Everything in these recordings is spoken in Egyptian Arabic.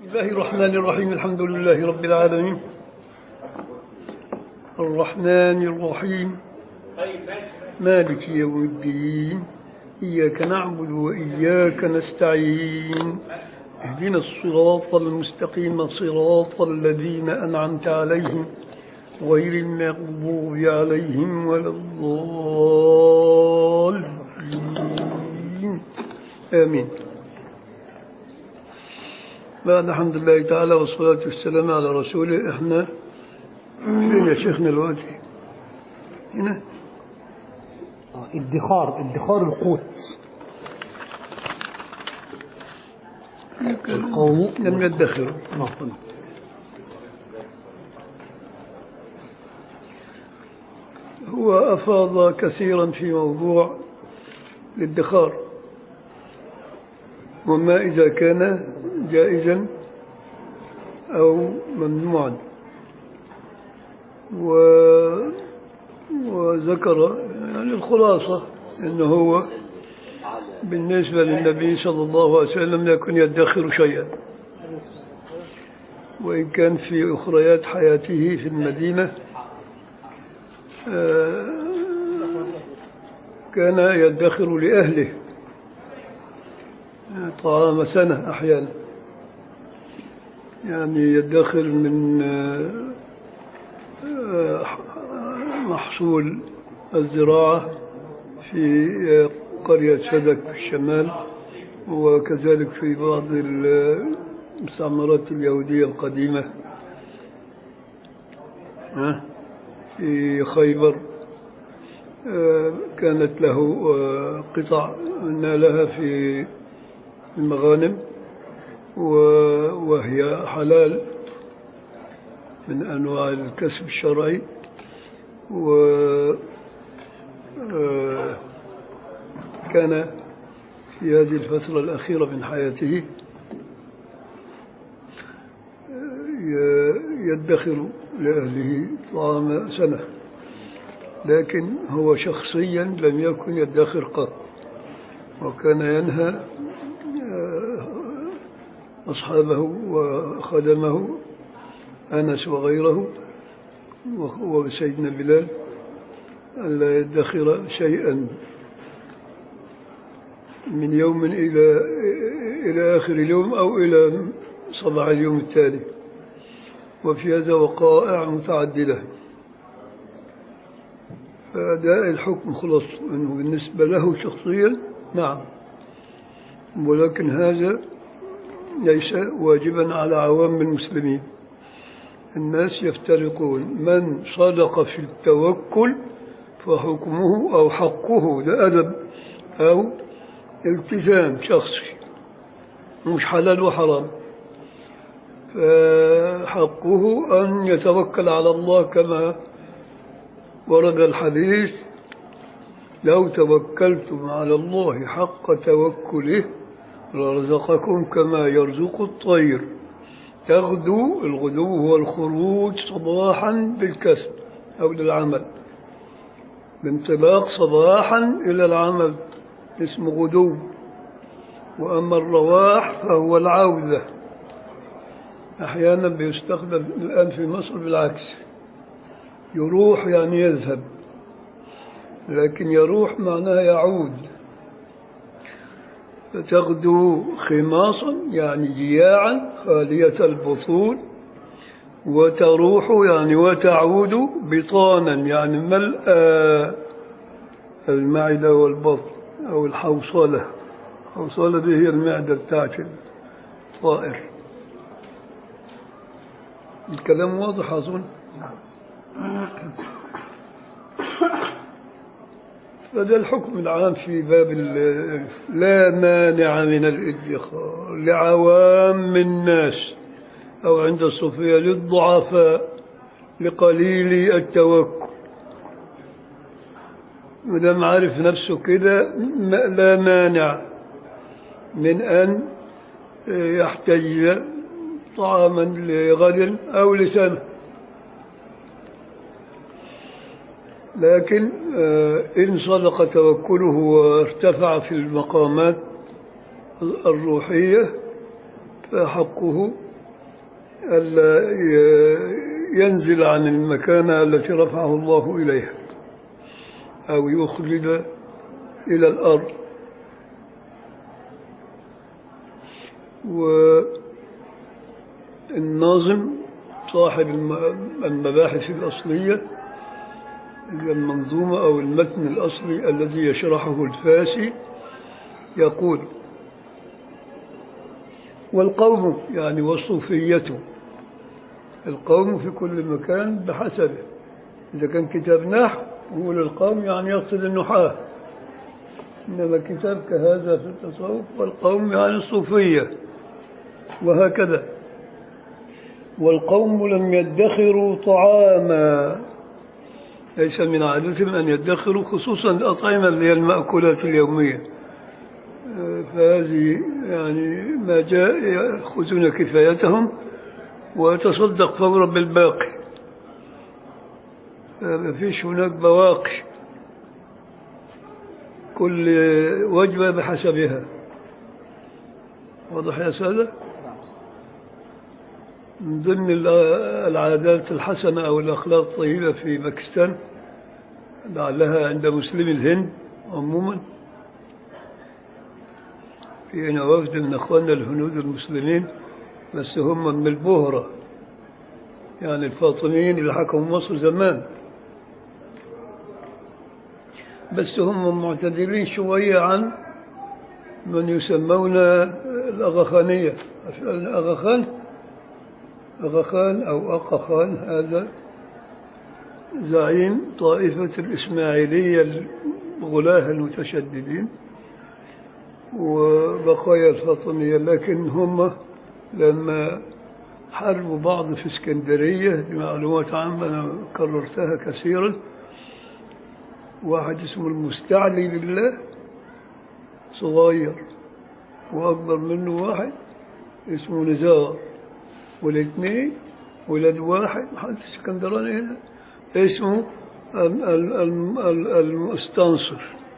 بسم الله الرحمن الرحيم الحمد لله رب العالمين الرحمن الرحيم مالك يوم الدين إياك نعبد وإياك نستعين اهدنا الصراط المستقيم صراط الذين أنعمت عليهم غير المغضوب عليهم ولا الضالين آمين بعد الحمد لله تعالى والصلاة والسلام على رسوله احنا فين يا شيخنا الوقت هنا آه، ادخار ادخار القوت القومي لم يدخروا نعم. هو أفاض كثيرا في موضوع الادخار وما إذا كان جائزا أو ممنوعا و وذكر يعني الخلاصة أنه هو بالنسبة للنبي صلى الله عليه وسلم لا يكن يدخر شيئا وإن كان في أخريات حياته في المدينة آه، كان يدخر لأهله طعام سنة أحيانا يعني يدخر من آه، آه، محصول الزراعة في آه، قرية سدك في الشمال وكذلك في بعض المستعمرات اليهودية القديمة ها؟ في خيبر آه، كانت له آه، قطع نالها في المغانم و- وهي حلال من أنواع الكسب الشرعي و آه، كان في هذه الفترة الأخيرة من حياته ي- يدخر لأهله طعام سنة لكن هو شخصيا لم يكن يدخر قط وكان ينهى آه، أصحابه وخدمه أنس وغيره وخ- وسيدنا بلال ألا يدخر شيئا من يوم إلى إلى آخر اليوم أو إلى صباح اليوم التالي وفي هذا وقائع متعددة فأداء الحكم خلاص أنه بالنسبة له شخصيا نعم ولكن هذا ليس واجبا على عوام المسلمين الناس يفترقون من صدق في التوكل فحكمه أو حقه ده أدب أو التزام شخصي مش حلال وحرام فحقه أن يتوكل على الله كما ورد الحديث لو توكلتم على الله حق توكله لرزقكم كما يرزق الطير يغدو الغدو هو الخروج صباحا بالكسب أو للعمل الانطلاق صباحا إلى العمل اسمه غدو وأما الرواح فهو العودة أحيانا بيستخدم الآن في مصر بالعكس يروح يعني يذهب لكن يروح معناها يعود فتغدو خماصا يعني جياعا خالية البطون وتروح يعني وتعود بطانا يعني ملأ المعدة والبطن أو الحوصلة الحوصلة دي هي المعدة بتاعت الطائر الكلام واضح أظن فده الحكم العام في باب ال- لا مانع من الادخار لعوام الناس أو عند الصوفية للضعفاء لقليل التوكل ودام عارف نفسه كده م- لا مانع من أن يحتج طعاما لغد أو لسنة لكن آه، إن صدق توكله وارتفع في المقامات الروحية فحقه ألا ي- ينزل عن المكانة التي رفعه الله إليها أو يخلد إلى الأرض والناظم صاحب الم- المباحث الأصلية المنظومة أو المتن الأصلي الذي يشرحه الفاسي يقول والقوم يعني والصوفية القوم في كل مكان بحسبه إذا كان كتاب نحو يقول القوم يعني يقصد النحاة إنما كتاب كهذا في التصوف والقوم يعني الصوفية وهكذا والقوم لم يدخروا طعاما ليس من عادتهم أن يدخروا خصوصا الأطعمة اللي هي المأكولات اليومية آه، فهذه يعني ما جاء يأخذون كفايتهم ويتصدق فورا بالباقي آه، ما فيش هناك بواقي كل وجبة بحسبها واضح يا سادة من ضمن ال- العادات الحسنة أو الأخلاق الطيبة في باكستان لعلها عند مسلمي الهند عموما في هنا وفد من أخواننا الهنود المسلمين بس هم من البهرة يعني الفاطميين اللي حكموا مصر زمان بس هم معتدلين شوية عن من يسمون الأغاخانية الأغاخان أغاخان أو أقاخان هذا زعيم طائفة الإسماعيلية الغلاة المتشددين وبقايا الفاطمية لكن هم لما حاربوا بعض في اسكندرية دي معلومات عامة أنا كررتها كثيرا واحد اسمه المستعلي بالله صغير وأكبر منه واحد اسمه نزار والاثنين ولد واحد محل اسكندراني هنا اسمه ال- ال- ال- ال- المستنصر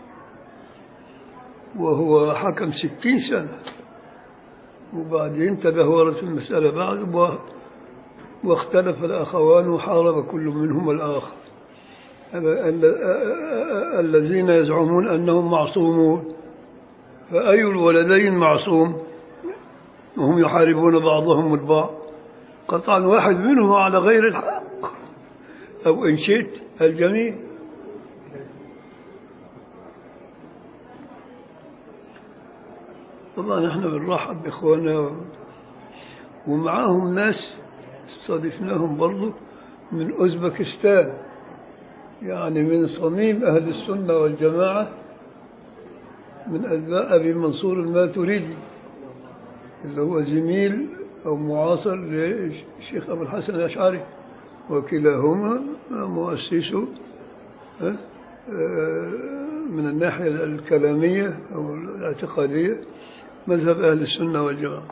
وهو حكم ستين سنة وبعدين تدهورت المسألة بعد و- واختلف الأخوان وحارب كل منهما الآخر ال- ال- الذين يزعمون أنهم معصومون فأي الولدين معصوم وهم يحاربون بعضهم البعض قطعا واحد منهم على غير الحق أو إن شئت الجميع طبعا احنا بنرحب بإخواننا ومعاهم ناس صادفناهم برضو من أوزبكستان يعني من صميم أهل السنة والجماعة من أتباع أبي منصور الماتريدي اللي هو زميل أو معاصر للشيخ أبو الحسن الأشعري وكلاهما مؤسسو ها، آه، من الناحية الكلامية أو الاعتقادية مذهب أهل السنة والجماعة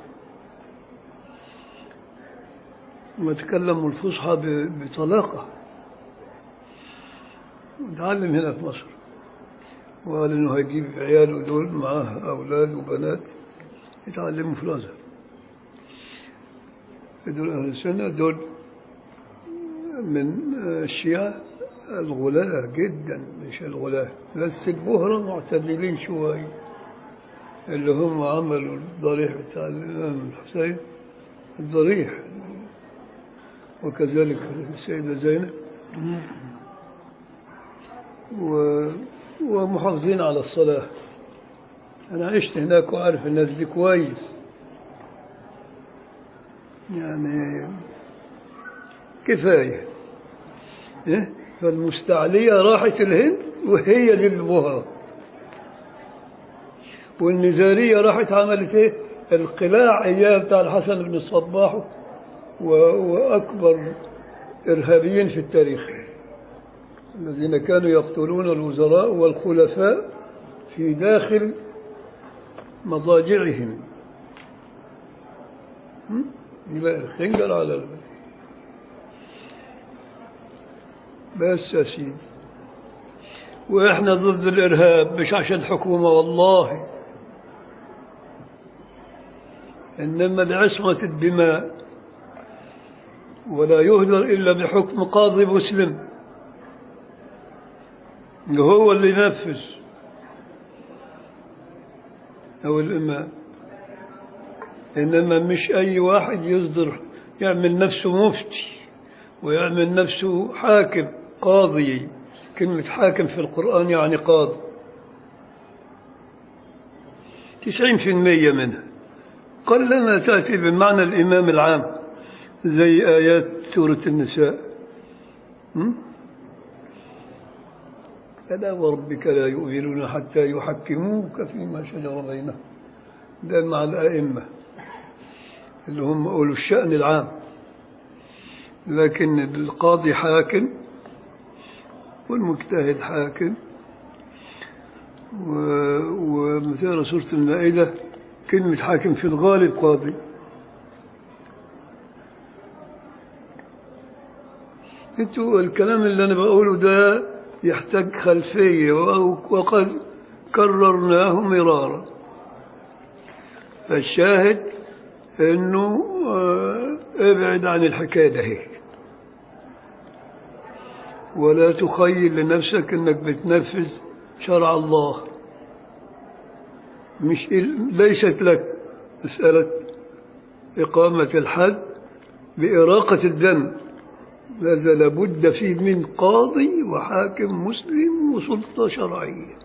وتكلموا الفصحى ب- بطلاقة وتعلم هنا في مصر وقال انه هيجيب عياله دول معاه اولاد وبنات يتعلموا في الازهر دول اهل السنه دول من الشيعة الغلاة جدا مش الغلاة بس البهرة معتدلين شوية اللي هم عملوا الضريح بتاع الإمام الحسين الضريح وكذلك السيدة زينب و... ومحافظين على الصلاة أنا عشت هناك وعارف الناس دي كويس يعني كفاية إيه؟ فالمستعلية راحت الهند وهي دي البهرة والنزارية راحت عملت ايه القلاع اياه بتاع الحسن بن الصباح و- وأكبر إرهابيين في التاريخ الذين كانوا يقتلون الوزراء والخلفاء في داخل مضاجعهم هم؟ يلاقي الخنجر على ال... بس يا سيدي واحنا ضد الارهاب مش عشان حكومه والله انما لعصمه الدماء ولا يهدر إلا بحكم قاضي مسلم هو اللي ينفذ أو الإمام إنما مش أي واحد يصدر يعمل نفسه مفتي ويعمل نفسه حاكم قاضي كلمة حاكم في القرآن يعني قاضي تسعين في المية منها قلما تأتي بمعنى الإمام العام زي آيات سورة النساء م? فلا وربك لا يؤمنون حتى يحكموك فيما شجر بينهم ده مع الأئمة اللي هم أولو الشأن العام لكن القاضي حاكم والمجتهد حاكم و- ومثال سورة المائدة كلمة حاكم في الغالب قاضي انتوا الكلام اللي انا بقوله ده يحتاج خلفية و- وقد كررناه مرارا فالشاهد انه آه، ابعد عن الحكاية ده هي. ولا تخيل لنفسك انك بتنفذ شرع الله مش ليست لك مسألة إقامة الحد بإراقة الدم هذا لابد فيه من قاضي وحاكم مسلم وسلطة شرعية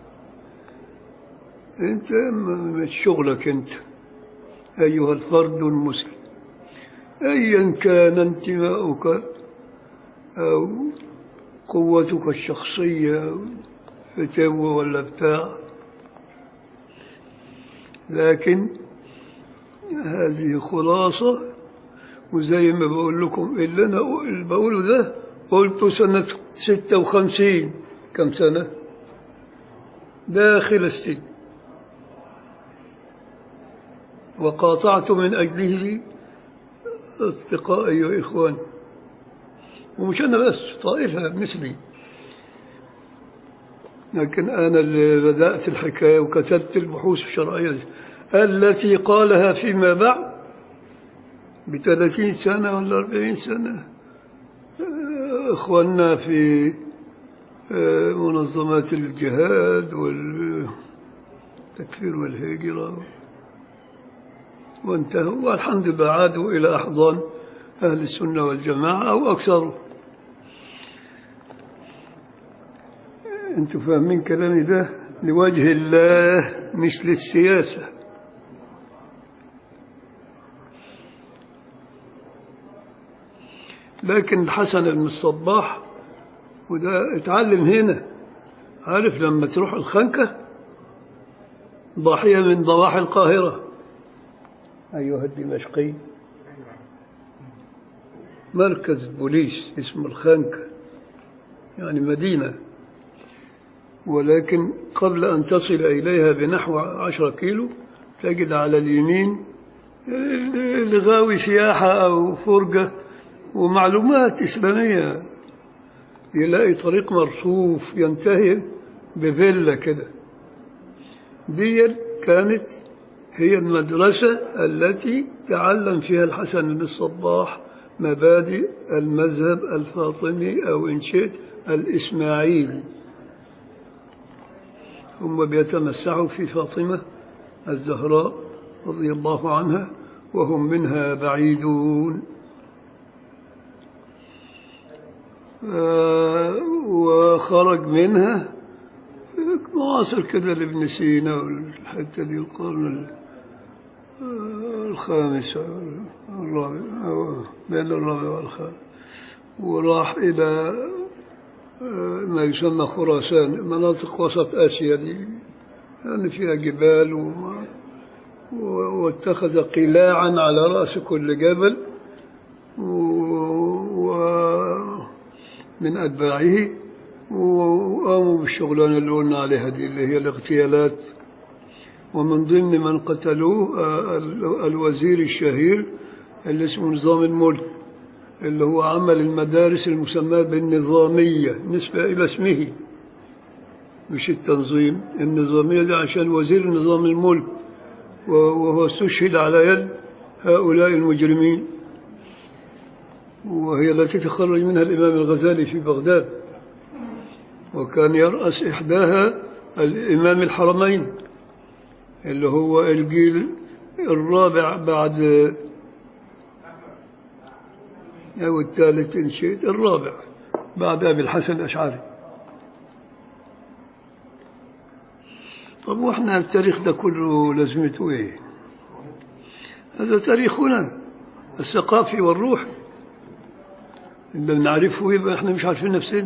أنت م- مش شغلك أنت أيها الفرد المسلم أيا كان انتماؤك أو قوتك الشخصية فتوى ولا بتاع لكن هذه خلاصة وزي ما بقول لكم اللي أنا اللي بقوله ده قلته سنة ستة وخمسين كم سنة داخل السجن وقاطعت من أجله أصدقائي وإخواني ومش أنا بس طائفة مثلي لكن أنا اللي بدأت الحكاية وكتبت البحوث الشرعية التي قالها فيما بعد بثلاثين سنة ولا أربعين سنة آه، إخواننا في آه، منظمات الجهاد والتكفير والهجرة وانتهوا والحمد لله عادوا إلى أحضان أهل السنة والجماعة أو أكثر أنتوا فاهمين كلامي ده لوجه الله مش للسياسة لكن الحسن بن الصباح وده اتعلم هنا عارف لما تروح الخنكة ضاحية من ضواحي القاهرة أيها الدمشقي مركز بوليس اسمه الخنكة يعني مدينة ولكن قبل أن تصل إليها بنحو عشرة كيلو تجد على اليمين لغاوي سياحة أو فرجة ومعلومات إسلامية يلاقي طريق مرصوف ينتهي بفيلا كده دي كانت هي المدرسة التي تعلم فيها الحسن بن الصباح مبادئ المذهب الفاطمي أو إن شئت الإسماعيلي هم بيتمسحوا في فاطمة الزهراء رضي الله عنها وهم منها بعيدون آه، وخرج منها معاصر كده لابن سينا والحتة دي القرن ال- آه، الخامس أو الرابع أو بين الرابع والخامس وراح إلى آه، ما يسمى خراسان مناطق وسط آسيا دي يعني فيها جبال وما و- واتخذ قلاعا على رأس كل جبل ومن أتباعه وقاموا بالشغلانة اللي قلنا عليها دي اللي هي الاغتيالات ومن ضمن من قتلوه آه، ال- الوزير الشهير اللي اسمه نظام الملك اللي هو عمل المدارس المسماة بالنظامية نسبة إلى اسمه مش التنظيم النظامية دي عشان وزير نظام الملك و- وهو استشهد على يد هؤلاء المجرمين وهي التي تخرج منها الإمام الغزالي في بغداد وكان يرأس إحداها الإمام الحرمين اللي هو الجيل الرابع بعد أو الثالث إن شئت الرابع بعد أبي الحسن الأشعري طب وإحنا التاريخ ده كله لازمته إيه؟ هذا تاريخنا الثقافي والروحي إذا نعرفه يبقى إحنا مش عارفين نفسنا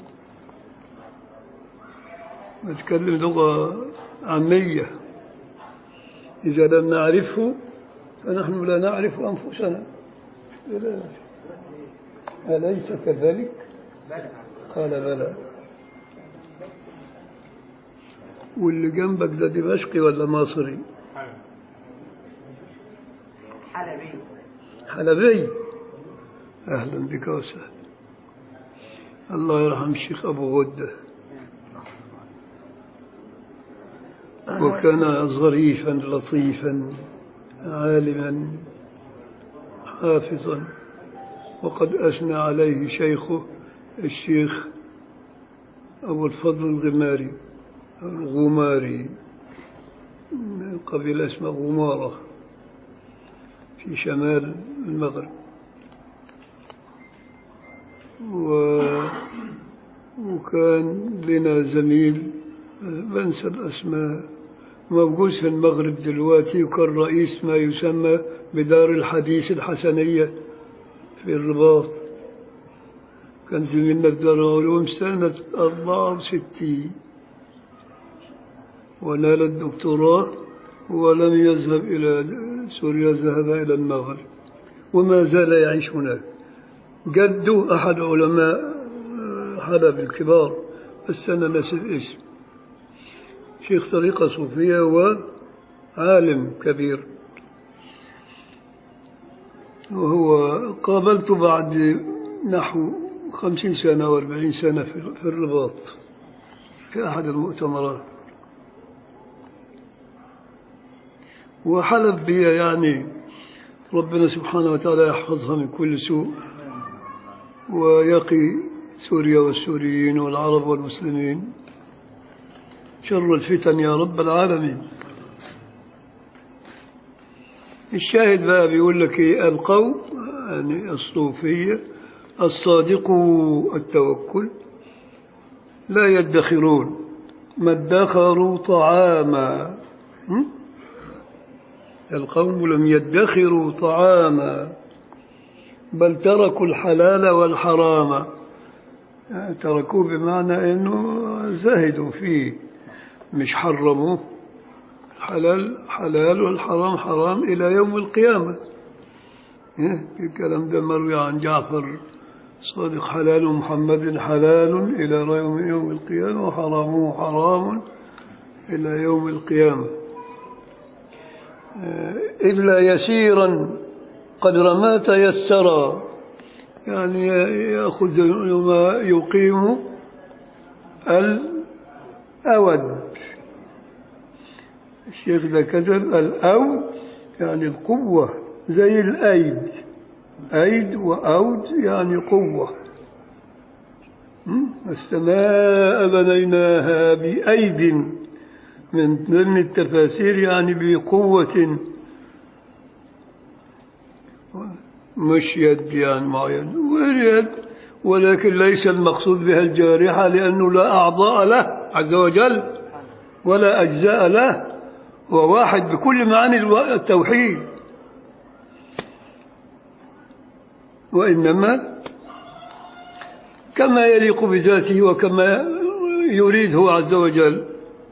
نتكلم لغة عامية إذا لم نعرفه فنحن لا نعرف أنفسنا لا. أليس كذلك؟ قال بلى واللي جنبك ده دمشقي ولا مصري؟ حلبي حلبي أهلا بك وسهلا الله يرحم الشيخ أبو غدة وكان ظريفا لطيفا عالما حافظا وقد أثنى عليه شيخه الشيخ أبو الفضل الغماري الغماري من قبيلة اسمها غمارة في شمال المغرب و... وكان لنا زميل بنسى الأسماء موجود في المغرب دلوقتي وكان رئيس ما يسمى بدار الحديث الحسنية في الرباط كان زميلنا في دار العلوم سنة 64 ونال الدكتوراه ولم يذهب إلى سوريا ذهب إلى المغرب وما زال يعيش هناك جده أحد علماء حلب الكبار بس أنا نسيت اسم شيخ طريقة صوفية وعالم كبير وهو قابلته بعد نحو خمسين سنة واربعين سنة في في الرباط في أحد المؤتمرات وحلب بي يعني ربنا سبحانه وتعالى يحفظها من كل سوء ويقي سوريا والسوريين والعرب والمسلمين شر الفتن يا رب العالمين الشاهد بقى بيقول لك ايه القوم يعني الصوفية الصادق التوكل لا يدخرون ما ادخروا طعاما م? القوم لم يدخروا طعاما بل تركوا الحلال والحرام يعني تركوه بمعنى انه زهدوا فيه مش حرموه الحلال حلال والحرام حرام الى يوم القيامه إيه؟ الكلام ده مروي عن جعفر صادق حلال محمد حلال الى يوم يوم القيامه وحرامه حرام الى يوم القيامه إلا يسيرا قدر ما تيسر يعني يأخذ ما يقيم الأود الشيخ ده كتب الأود يعني القوة زي الأيد أيد وأود يعني قوة السماء بنيناها بأيد من ضمن التفاسير يعني بقوة مش يد يعني معين واليد ولكن ليس المقصود بها الجارحة لأنه لا أعضاء له عز وجل ولا أجزاء له هو واحد بكل معاني التوحيد وإنما كما يليق بذاته وكما يريد هو عز وجل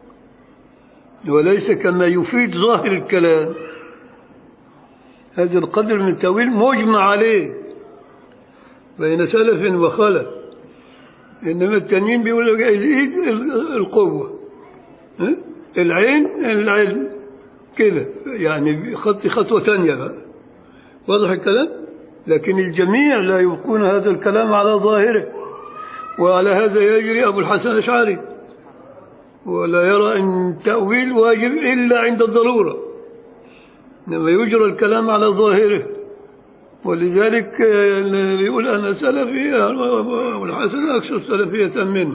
وليس كما يفيد ظاهر الكلام هذا القدر من التأويل مجمع عليه بين سلف وخلف إنما التانيين بيقول لك الإيد القوة العين العلم كده يعني خط خطوة ثانية بقى واضح الكلام لكن الجميع لا يبقون هذا الكلام على ظاهره وعلى هذا يجري أبو الحسن الأشعري ولا يرى أن التأويل واجب إلا عند الضرورة إنما يجرى الكلام على ظاهره ولذلك آه، اللي يقول أنا سلفي والحسن أكثر سلفية منه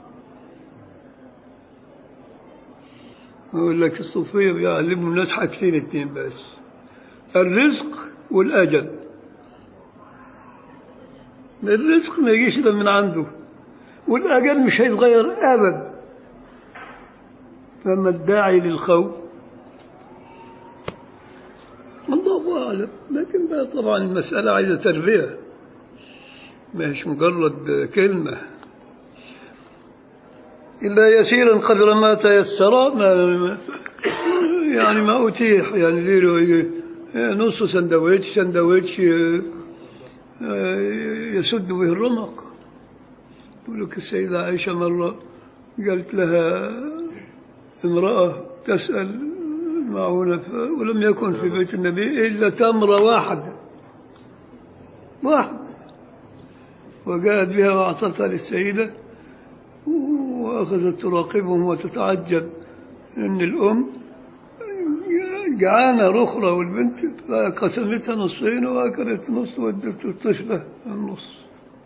يقول لك الصوفية بيعلموا الناس حاجتين اتنين بس الرزق والأجل الرزق ما يجيش إلا من عنده والأجل مش هيتغير أبدا فما الداعي للخوف الله أعلم لكن بقى طبعا المسألة عايزة تربية مش مجرد كلمة إلا يسيرا قدر ما تيسر ما يعني ما أتيح يعني ليله نص سندويتش سندويتش يسد به الرمق يقول لك السيدة عائشة مرة قالت لها امرأة تسأل معونة ف- ولم يكن في بيت النبي إلا تمرة واحدة واحدة وجاءت بها وأعطتها للسيدة وأخذت تراقبهم وتتعجب أن الأم جعانة رخرة والبنت فقسمتها نصفين وأكلت نص وادت الطفلة النص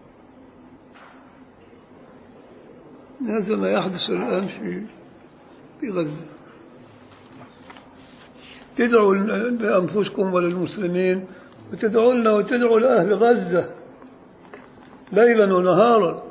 هذا ما يحدث الآن في في غزة تدعوا لأنفسكم وللمسلمين وتدعوا لنا وتدعوا لأهل غزة ليلا ونهارا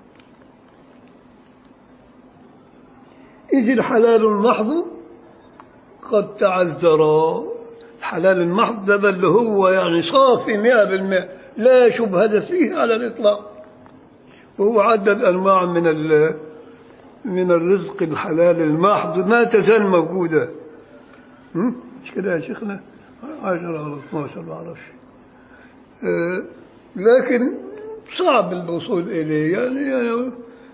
إذ الحلال المحض قد تعذر الحلال المحض ده بل هو يعني صافي مئة بالمئة لا شبهة فيه على الإطلاق وهو عدد أنواع من ال من الرزق الحلال المحض ما تزال موجودة هم؟ مش كده يا شيخنا عشرة أو 12 ما أعرفش آه، لكن صعب الوصول إليه يعني, يعني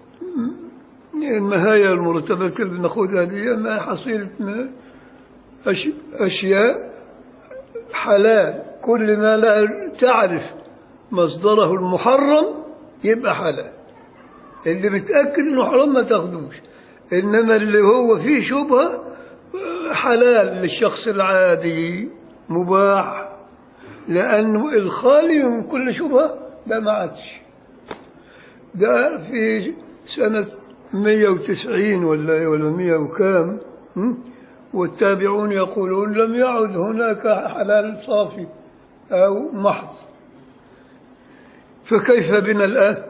المهاية المرتبة اللي بناخدها دي ما حصيلة ما أش- أشياء حلال كل ما لا تعرف مصدره المحرم يبقى حلال اللي بتأكد انه حرام ما تاخدوش انما اللي هو فيه شبهة حلال للشخص العادي مباح لأنه الخالي من كل شبهة ده ما عادش ده في سنة 190 ولا ولا 100 وكام م? والتابعون يقولون لم يعد هناك حلال صافي أو محض فكيف بنا الآن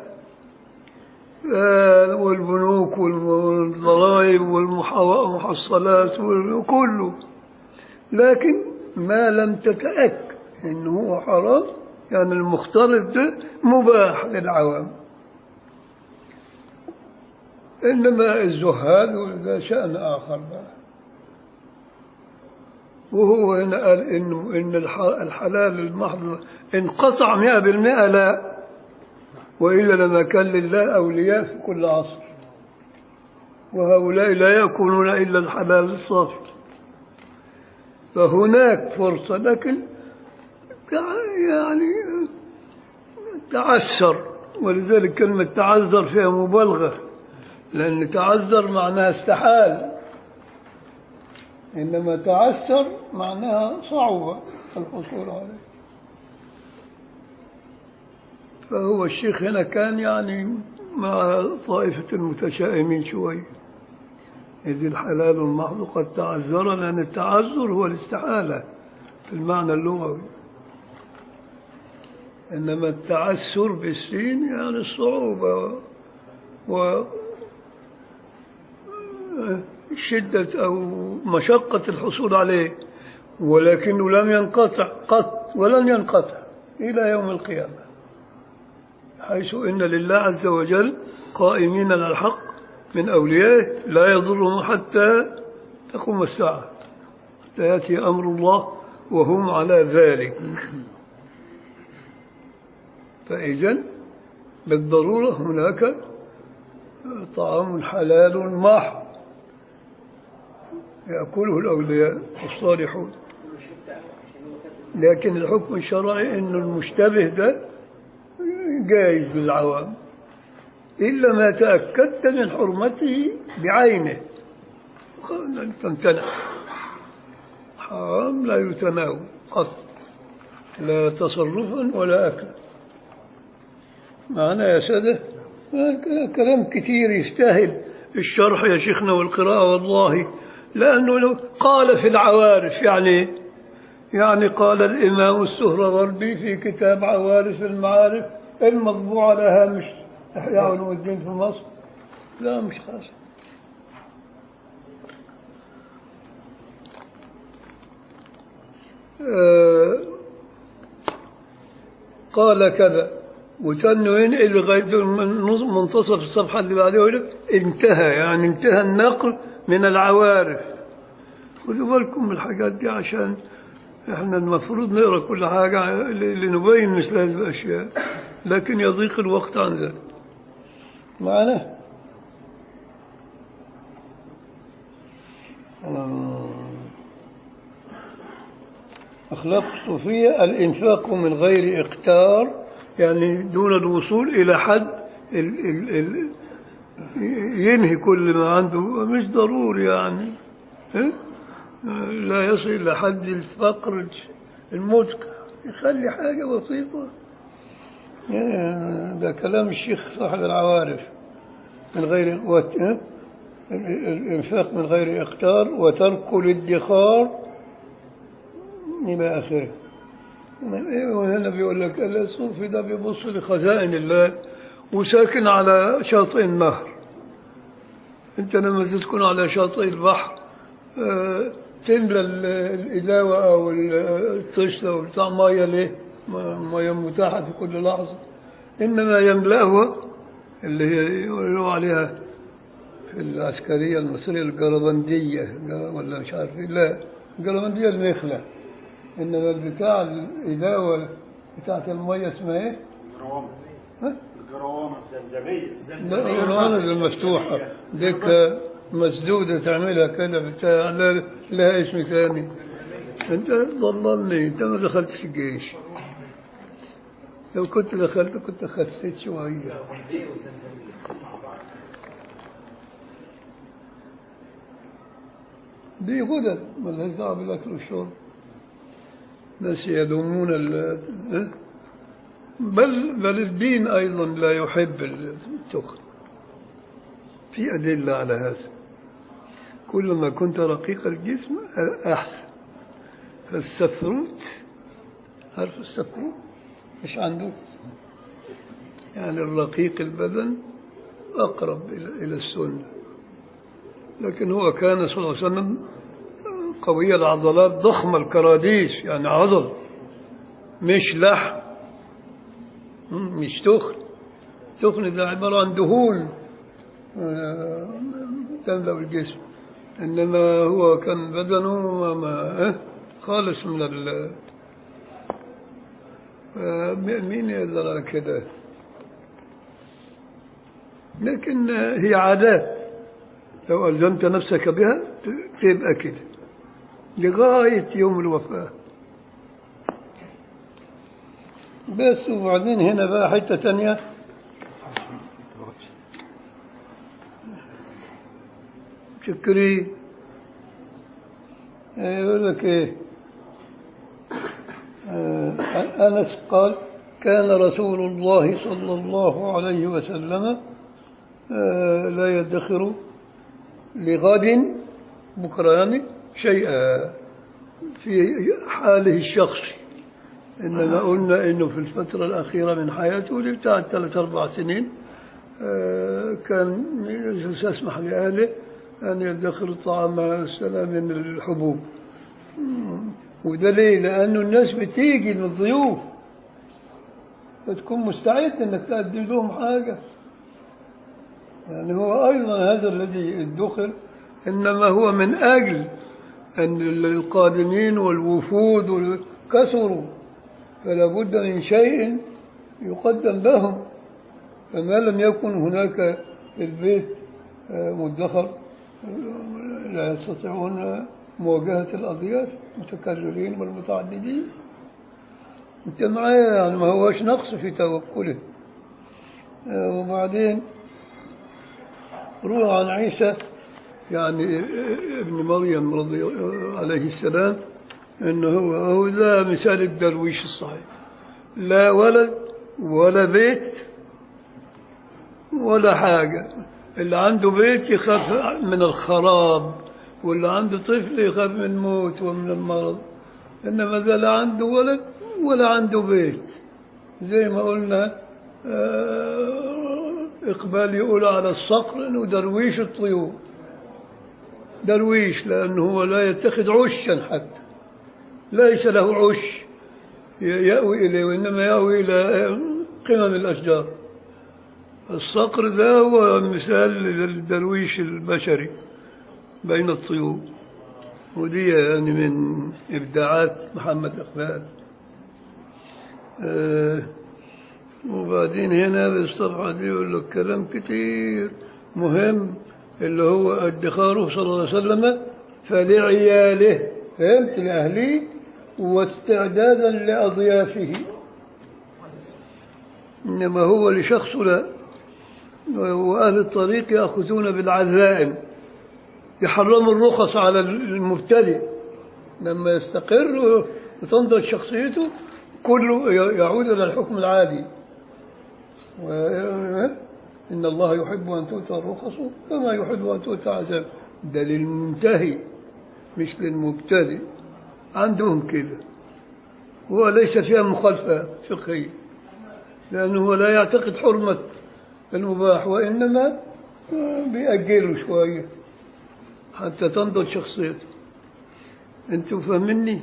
آه، والبنوك والضرائب والمحصلات وكله لكن ما لم تتأكد أنه هو حرام يعني المختلط ده مباح للعوام إنما الزهاد ده شأن آخر بقى وهو هنا قال إنه إن الح- الحلال المحض انقطع مئة بالمئة لا وإلا لما كان لله أولياء في كل عصر وهؤلاء لا يأكلون إلا الحلال الصافي فهناك فرصة لكن تع- يعني تعسر ولذلك كلمة تعذر فيها مبالغة لأن تعذر معناها استحال إنما تعسر معناها صعوبة الحصول عليه فهو الشيخ هنا كان يعني مع طائفة المتشائمين شوي إذ الحلال المحض قد تعذر لأن التعذر هو الاستحالة في المعنى اللغوي إنما التعسر بالسين يعني الصعوبة و شدة أو مشقة الحصول عليه ولكنه لم ينقطع قط ولن ينقطع إلى يوم القيامة حيث إن لله عز وجل قائمين على الحق من أوليائه لا يضرهم حتى تقوم الساعة حتى يأتي أمر الله وهم على ذلك فإذا بالضرورة هناك طعام حلال محض يأكله الأولياء الصالحون لكن الحكم الشرعي أن المشتبه ده جائز للعوام إلا ما تأكدت من حرمته بعينه لن تمتنع حرام لا يتناول قط لا تصرفا ولا أكلا معنا يا سادة كلام كثير يستاهل الشرح يا شيخنا والقراءة والله لأنه لو قال في العوارف يعني يعني قال الإمام السهروربي في كتاب عوارف المعارف المطبوع على هامش إحياء علوم الدين في مصر لا مش خاص آه قال كذا وتنو ينقل لغاية من- منتصف الصفحة اللي بعدها يقول لك انتهى يعني انتهى النقل من العوارف خذوا بالكم من الحاجات دي عشان احنا المفروض نقرا كل حاجة ل- لنبين مثل هذه الأشياء لكن يضيق الوقت عن ذلك معنا آه. أخلاق الصوفية الإنفاق من غير إقتار يعني دون الوصول إلى حد ال ال ال ينهي كل ما عنده مش ضروري يعني إيه؟ لا يصل إلى حد الفقر المدقع يخلي حاجة بسيطة إيه، ده كلام الشيخ صاحب العوارف من غير وت... إيه؟ ال- ال- الإنفاق من غير إقتار وترك الادخار إلى آخره وهنا بيقول لك الصوفي ده بيبص لخزائن الله وساكن على شاطئ النهر انت لما تسكن على شاطئ البحر آه، تملى ال- الإداوة أو ال- الطشت أو بتاع مية ليه؟ م- مية متاحة في كل لحظة إنما يملأها اللي هي يقولوا عليها في العسكرية المصرية الجربندية ولا مش عارف إيه. لا الجربندية المخلة إنما البتاع الإداوة بتاعت المية اسمها إيه؟ الجروامة ها؟ الجروامة الزمزمية لا الغرز المفتوحة ديك مسدودة تعملها كده بتاع لا لها اسم ثاني انت ضللني انت ما دخلتش الجيش لو كنت دخلت كنت خسيت شوية دي غدد ملهاش دعوة بالأكل والشرب ناس يلومون ال ها؟ بل بل الدين أيضا لا يحب التخن في أدلة على هذا كلما كنت رقيق الجسم أحسن فالسفروت عارف السفروت مش عنده يعني الرقيق البدن أقرب إلى إلى السنة لكن هو كان صلى الله عليه وسلم قوي العضلات ضخم الكراديس يعني عضل مش لحم مم، مش تخن تخن ده عبارة عن دهون آه، تملأ الجسم إنما هو كان بدنه ما ما إيه؟ خالص من ال آه، مين يقدر على كده لكن آه، هي عادات لو ألزمت نفسك بها ت- تبقى كده لغاية يوم الوفاة بس وبعدين هنا بقى حتة تانية شكري يقول لك ايه آه، أنس قال كان رسول الله صلى الله عليه وسلم آه، لا يدخر لغد بكرة يعني شيئا في حاله الشخصي إنما قلنا إنه في الفترة الأخيرة من حياته اللي بتاعت ثلاث أربع سنين آه، كان يسمح لأهله أن يدخروا الطعام السنة من الحبوب مم. وده ليه؟ لأنه الناس بتيجي من الضيوف فتكون مستعد إنك تأدي لهم حاجة يعني هو أيضا هذا الذي ادخر إنما هو من أجل أن القادمين والوفود كثروا فلا بد من شيء يقدم لهم فما لم يكن هناك في البيت آه، مدخر آه، لا يستطيعون مواجهة الأضياف المتكررين والمتعددين انت معايا يعني ما هوش نقص في توكله آه، وبعدين روى عن عيسى يعني ابن مريم رضي عليه السلام انه هو هو ذا مثال الدرويش الصحيح لا ولد ولا بيت ولا حاجة اللي عنده بيت يخاف من الخراب واللي عنده طفل يخاف من الموت ومن المرض إنما ذا لا عنده ولد ولا عنده بيت زي ما قلنا آه، إقبال يقول على الصقر إنه درويش الطيور درويش لأنه هو لا يتخذ عشا حتى ليس له عش يأوي إليه وإنما يأوي إلى قمم الأشجار الصقر ذا هو مثال للدرويش البشري بين الطيور ودي يعني من إبداعات محمد إقبال آه وبعدين هنا بالصفحة دي يقول لك كلام كتير مهم اللي هو ادخاره صلى الله عليه وسلم فلعياله فهمت لأهله واستعدادا لأضيافه إنما هو لشخص لا وأهل الطريق يأخذون بالعزائم يحرموا الرخص على المبتدئ لما يستقر وتنضج شخصيته كله يعود إلى الحكم العادي و- إن الله يحب أن تؤتى الرخص كما يحب أن تؤتى عزائم ده للمنتهي مش للمبتدئ عندهم كده هو ليس فيها مخالفة فقهية لأنه هو لا يعتقد حرمة المباح وإنما بيأجله شوية حتى تنضج شخصيته أنتوا فاهميني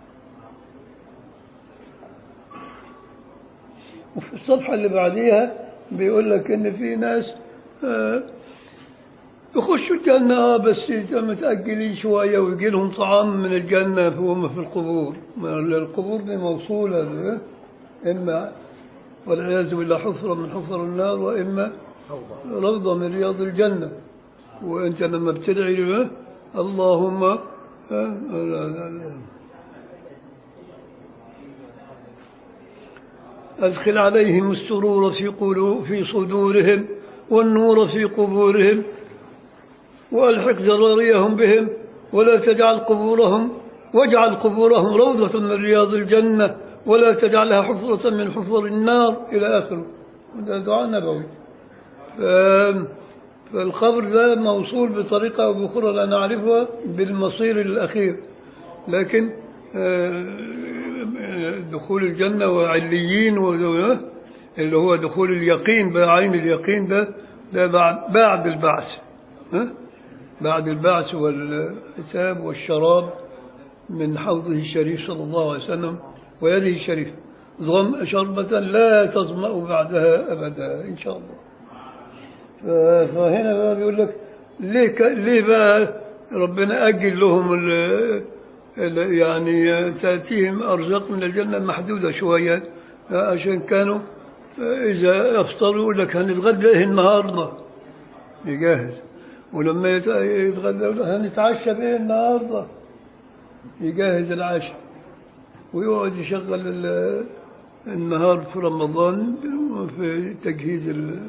وفي الصفحة اللي بعديها بيقول لك إن في ناس آه، يخشوا الجنة آه، بس متأجلين شوية ويجي لهم طعام من الجنة وهم في القبور القبور دي موصولة ب- إما والعياذ بالله حفرة من حفر النار وإما روضة من رياض الجنة وأنت لما بتدعي له، اللهم آه، لا لا لا أدخل عليهم السرور في قلوب في صدورهم والنور في قبورهم وألحق زراريهم بهم ولا تجعل قبورهم واجعل قبورهم روضة من رياض الجنة ولا تجعلها حفرة من حفر النار إلى آخره هذا دعاء نبوي ف- فالخبر ذا موصول بطريقة أو بأخرى لا نعرفها بالمصير الأخير لكن آه، دخول الجنة وعليين و- اللي هو دخول اليقين بقى عين اليقين ده ده بعد بعد البعث ها؟ بعد البعث والحساب والشراب من حوضه الشريف صلى الله عليه وسلم ويده الشريفة ظم شربة لا تظمأ بعدها أبدا إن شاء الله ف- فهنا بقى بيقول لك ليه ك... ليه بقى ربنا أجل لهم ال... ال... يعني تأتيهم أرزاق من الجنة محدودة شوية عشان كانوا إذا أفطروا يقول لك هنتغدى إيه النهاردة يجهز ولما يت- يتغدى يقول لك هنتعشى بإيه النهاردة يجهز العشاء ويقعد يشغل ال- النهار في رمضان في تجهيز ال...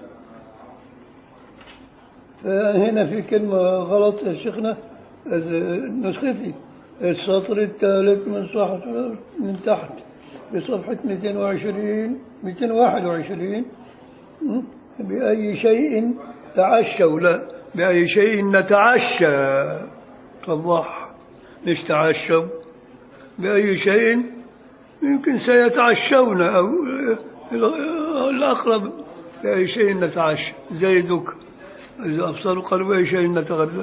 هنا في كلمة غلط يا شيخنا نسختي السطر الثالث من صفحة من تحت بصفحة 220 221 م? بأي شيء تعشوا لا بأي شيء نتعشى صباح مش تعشوا بأي شيء يمكن سيتعشون أو الأقرب بأي شيء نتعشى زيدك إذا أبصروا قالوا بأي شيء نتغدى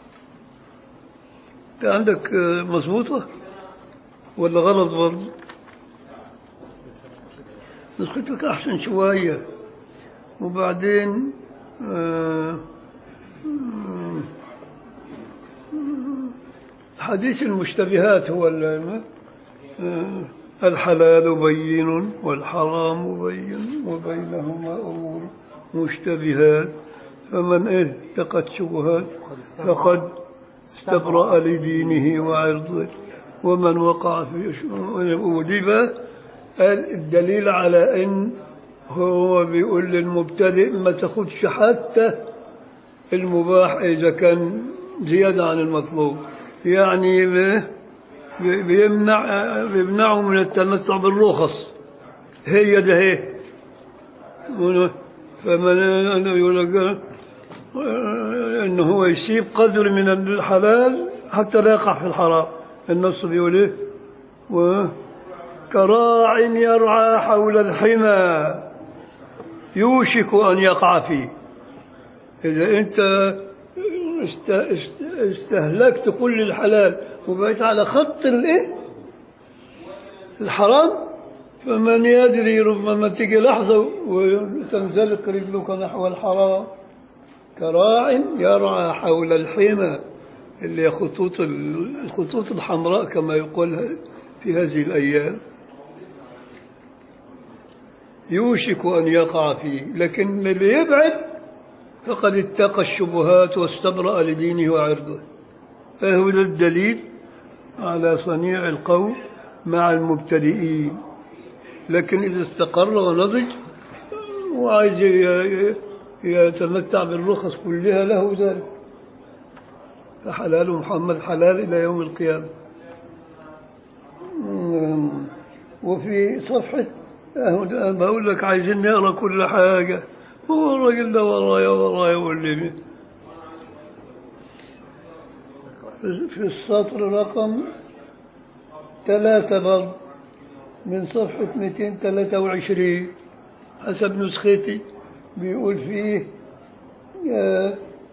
أنت عندك آه، مظبوطة ولا غلط برضه نسختك أحسن شوية وبعدين آه، آه، حديث المشتبهات هو ال- آه، الحلال بين والحرام بين وبينهما أمور مشتبهات فمن إيه اتقت شبهات فقد استبرأ لدينه وعرضه ومن وقع في ودي بقى الدليل على ان هو بيقول للمبتدئ ما تاخدش حتى المباح اذا كان زياده عن المطلوب يعني ب- بي- بيمنع بيمنعه من التمتع بالرخص هي ده هي فمن يقول لك انه هو يسيب قدر من الحلال حتى لا يقع في الحرام النص بيقول ايه وكراع يرعى حول الحمى يوشك ان يقع فيه اذا انت است- است- استهلكت كل الحلال وبقيت على خط الايه الحرام فمن يدري ربما تيجي لحظة وتنزلق رجلك نحو الحرام كراع يرعى حول الحمى اللي هي خطوط ال- الخطوط الحمراء كما يقول في هذه الأيام يوشك أن يقع فيه لكن اللي يبعد فقد اتقى الشبهات واستبرأ لدينه وعرضه فهو ذا الدليل على صنيع القوم مع المبتدئين لكن إذا استقر ونضج وعايز ي- ي- يتمتع بالرخص كلها له ذلك فحلال محمد حلال إلى يوم القيامة أمم. وفي صفحة أهو ده أنا بقول لك عايزين نقرا كل حاجة هو الراجل ده ورايا ورايا يقول لي في السطر رقم ثلاثة برضه من صفحة 223 حسب نسختي بيقول فيه آه،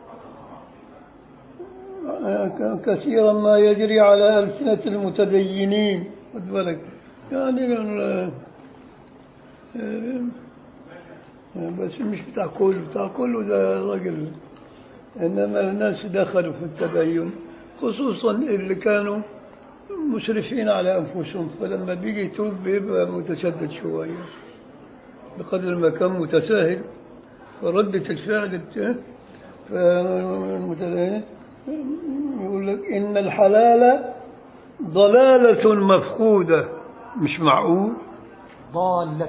آه، كثيرا ما يجري على ألسنة المتدينين خد بالك يعني آه، آه، بس مش بتاع كله بتاع كله ده راجل إنما الناس دخلوا في التدين خصوصا اللي كانوا مسرفين على أنفسهم فلما بيجي يتوب بيبقى متشدد شوية بقدر ما كان متساهل فردة الفعل بت- فالمتدين يقول لك إن الحلال ضلالة مفقودة مش معقول ضالة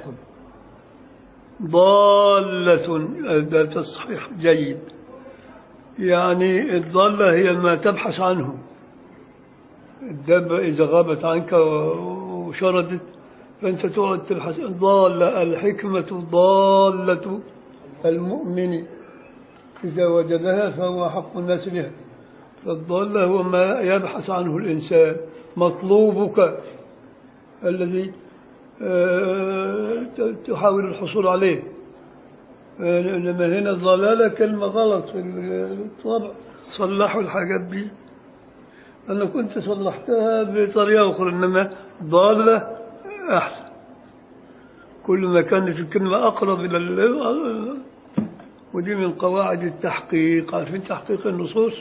ضالة هذا تصحيح جيد يعني الضالة هي ما تبحث عنه الدابة إذا غابت عنك وشردت فأنت تقعد تبحث ضالة الحكمة ضالة المؤمن إذا وجدها فهو حق الناس بها فالضالة هو ما يبحث عنه الإنسان مطلوبك الذي آه، ت- تحاول الحصول عليه آه، إنما هنا الضلالة كلمة غلط في الطبع صلحوا الحاجات دي أنا كنت صلحتها بطريقة أخرى إنما ضالة أحسن كل ما كانت الكلمة أقرب إلى ال- ودي من قواعد التحقيق عارفين تحقيق النصوص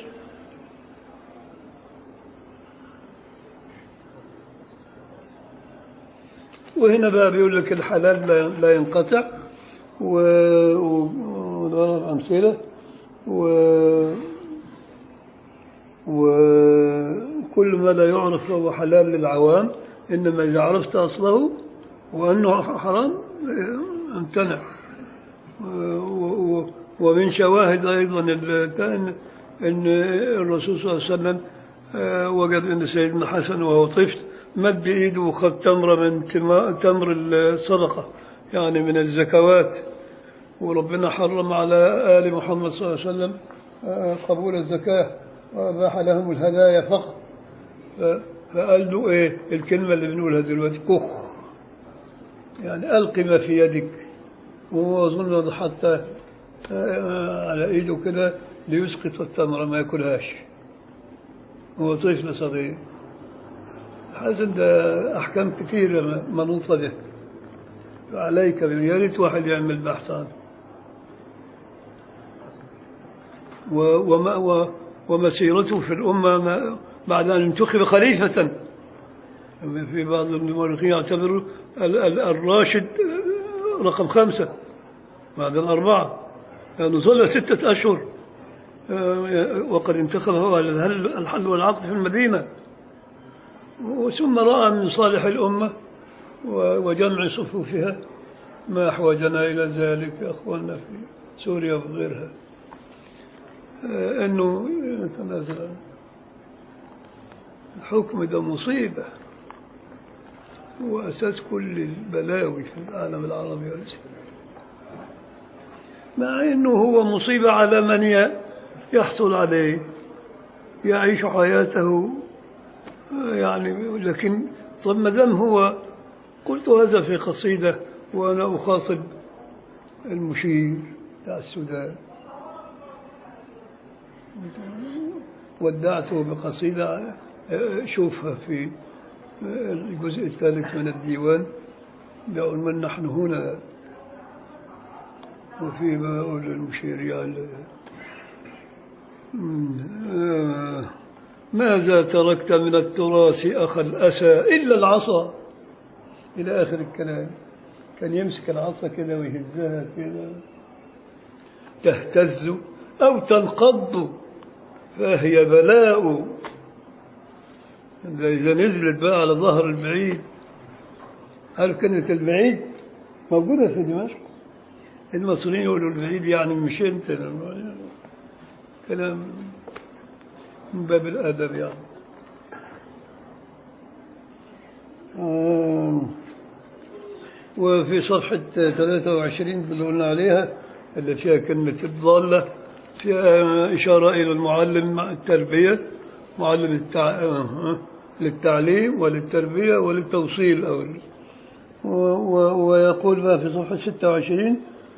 وهنا بقى بيقول لك الحلال لا- لا ينقطع و- و- وضرب أمثلة و وكل ما لا يعرف فهو حلال للعوام إنما إذا عرفت أصله وأنه حرام امتنع و- و- ومن شواهد أيضا ال- كان أن الرسول صلى الله عليه وسلم آه، وجد أن سيدنا حسن وهو طفل مد إيده وخد تمرة من تما- تمر الصدقة يعني من الزكوات وربنا حرم على آل محمد صلى الله عليه وسلم آه، قبول الزكاة وأباح لهم الهدايا فقط ف- فقال له إيه الكلمة اللي بنقولها دلوقتي كخ يعني ألقي ما في يدك وهو أظن حتى آه، على إيده كده ليسقط التمرة ما ياكلهاش هو طفل صغير حسن ده أحكام كثيرة منوطة به فعليك يا ريت واحد يعمل بحث عنه و- وما و- ومسيرته في الأمة ما- بعد أن انتخب خليفة في بعض المؤرخين يعتبروا ال- ال- الراشد رقم خمسة بعد الأربعة لأنه ظل ستة أشهر آه، وقد انتخب هو الهل- الحل والعقد في المدينة ثم رأى من صالح الأمة و- وجمع صفوفها ما أحوجنا إلى ذلك يا أخواننا في سوريا وغيرها آه، أنه يتنازل عنه. الحكم ده مصيبة هو أساس كل البلاوي في العالم العربي والإسلامي مع أنه هو مصيبة على من ي- يحصل عليه يعيش حياته يعني لكن طب ما دام هو قلت هذا في قصيدة وأنا أخاطب المشير بتاع السودان ودعته بقصيدة شوفها في الجزء الثالث من الديوان بعنوان نحن هنا وفيما أقول للمشير يعني آه، ماذا تركت من التراث أخ الأسى إلا العصا إلى آخر الكلام كان يمسك العصا كده ويهزها كده تهتز أو تنقض فهي بلاء ده إذا نزلت بقى على ظهر البعيد عارف كلمة البعيد موجودة في دمشق المصريين يقولوا البعيد يعني مش أنت كلام من باب الأدب يعني آه. وفي صفحة 23 اللي قلنا عليها اللي فيها كلمة الضالة فيها إشارة إلى المعلم مع التربية معلم التع... آه، للتعليم وللتربية وللتوصيل أو و... و... ويقول بقى في صفحة 26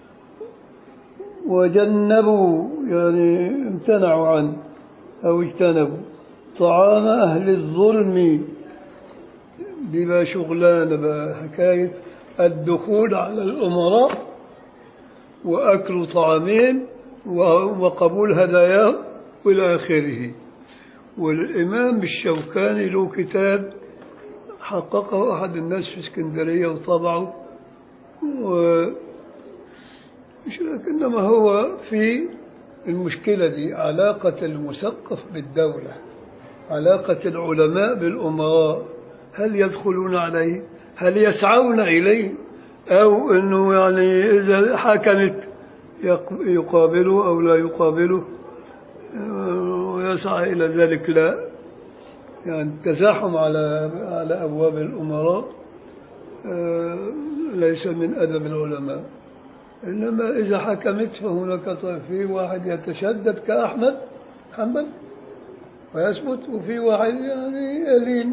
وجنبوا يعني امتنعوا عن أو اجتنبوا طعام أهل الظلم دي بقى شغلانة بقى حكاية الدخول على الأمراء وأكل طعامهم و- وقبول هداياهم إلى آخره والإمام الشوكاني له كتاب حققه أحد الناس في اسكندرية وطبعه و مش إنما هو في المشكلة دي علاقة المثقف بالدولة علاقة العلماء بالأمراء هل يدخلون عليه هل يسعون إليه أو أنه يعني إذا حكمت يق- يقابله أو لا يقابله آه، ويسعى إلى ذلك لا يعني التزاحم على على أبواب الأمراء آه، ليس من أدب العلماء إنما إذا حكمت فهناك طيب في واحد يتشدد كأحمد حنبل ويثبت وفي واحد يعني يلين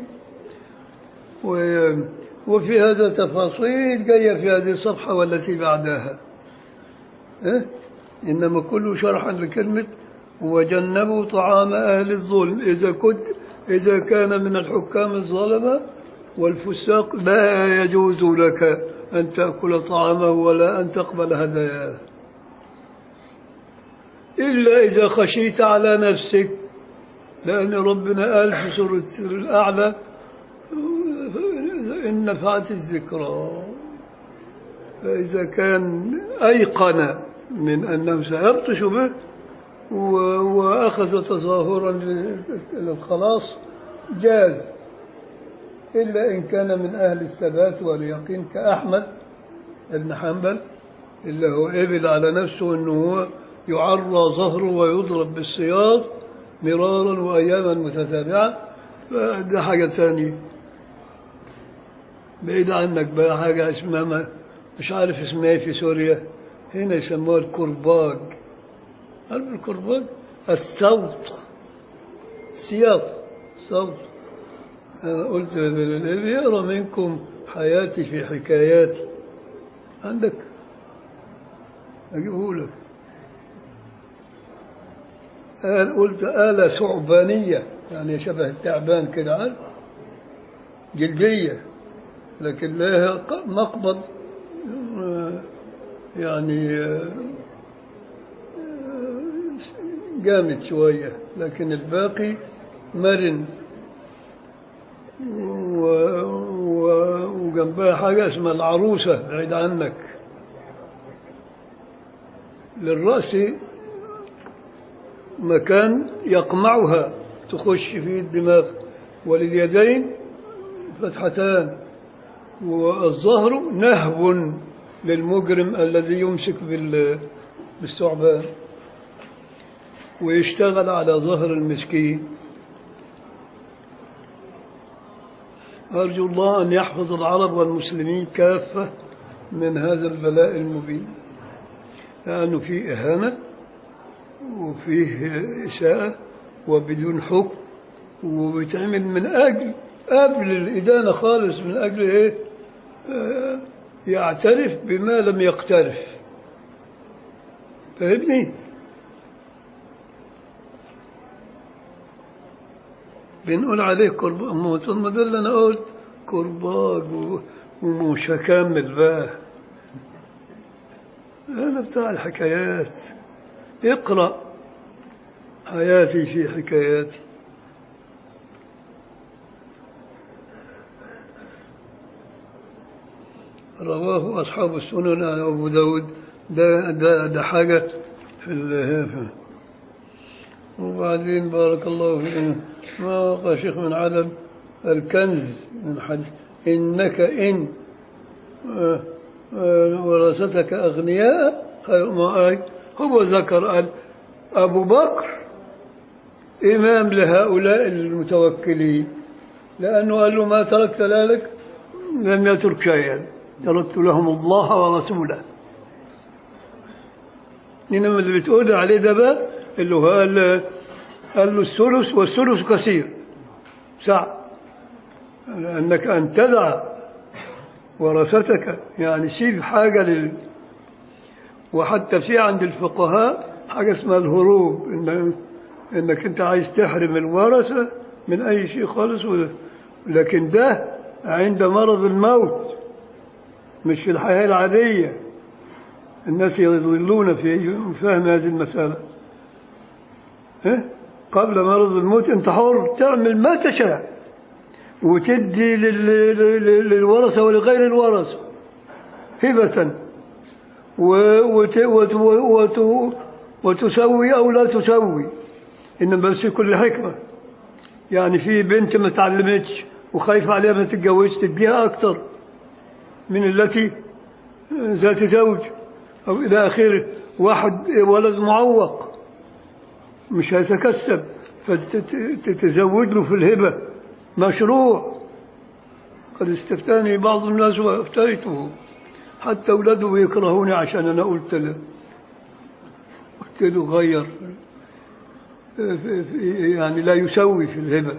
و- وفي هذا تفاصيل جاية في هذه الصفحة والتي بعدها إيه؟ إنما كل شرحا لكلمة وجنبوا طعام أهل الظلم إذا كنت إذا كان من الحكام الظلمة والفساق لا يجوز لك أن تأكل طعامه ولا أن تقبل هداياه إلا إذا خشيت على نفسك لأن ربنا قال في سورة الأعلى إن نفعت الذكرى فإذا كان أيقن من أنه سيبطش به و- وأخذ تظاهرا للخلاص جاز إلا إن كان من أهل الثبات واليقين كأحمد بن حنبل اللي هو قبل على نفسه أنه هو يعرى ظهره ويضرب بالسياط مرارا وأياما متتابعة ده حاجة ثانية بعيد عنك بقى حاجة اسمها ما مش عارف اسمها ايه في سوريا هنا يسموها الكرباج عارف الكرباج الصوت سياط صوت أنا قلت اللي يقرأ منكم حياتي في حكاياتي عندك أجيبه لك قال قلت آلة ثعبانية يعني شبه التعبان كده عارف جلدية لكن لها ق- مقبض آه، يعني آه، آه، جامد شوية لكن الباقي مرن و... و... وجنبها حاجة اسمها العروسة بعيد عنك للرأس مكان يقمعها تخش فيه الدماغ ولليدين فتحتان والظهر نهب للمجرم الذي يمسك بال- بالثعبان ويشتغل على ظهر المسكين أرجو الله أن يحفظ العرب والمسلمين كافة من هذا البلاء المبين لأنه فيه إهانة وفيه إساءة وبدون حكم وبيتعمل من أجل قبل الإدانة خالص من أجل إيه آه، يعترف بما لم يقترف فاهمني بنقول عليه قربان موت ما ده اللي أنا قلت قربان و- ومش هكمل بقى أنا بتاع الحكايات اقرأ حياتي في حكاياتي رواه أصحاب السنن عن أبو داود ده, ده, ده حاجة في ال وبعدين بارك الله فيكم ما وقع شيخ من عدم الكنز من حديث إنك إن آه، آه، ورثتك أغنياء خير ما آي هو ذكر قال أبو بكر إمام لهؤلاء المتوكلين لأنه قال له ما تركت ذلك لم يترك شيئا تركت لهم الله ورسوله إنما اللي بتقول عليه ده بقى اللي هو قال قال له الثلث والثلث كثير سعد لأنك أن تدع ورثتك يعني سيب حاجة لل وحتى في عند الفقهاء حاجة اسمها الهروب إن إنك أنت عايز تحرم الورثة من أي شيء خالص و- لكن ده عند مرض الموت مش في الحياة العادية الناس يضلون في فهم هذه المسألة ها؟ قبل مرض الموت أنت حر تعمل ما تشاء وتدي لل- لل- للورثة ولغير الورثة هبة و- وت- وت- وت- وتسوي أو لا تسوي إنما بس كل حكمة يعني في بنت ما تعلمتش وخايفة عليها ما تتجوزش تديها أكتر من التي ذات زوج أو إلى آخره واحد ولد معوق مش هيتكسب فتتزوج له في الهبة مشروع قد استفتاني بعض الناس وافتيته حتى أولاده يكرهوني عشان أنا قلت له قلت له غير يعني لا يسوي في الهبة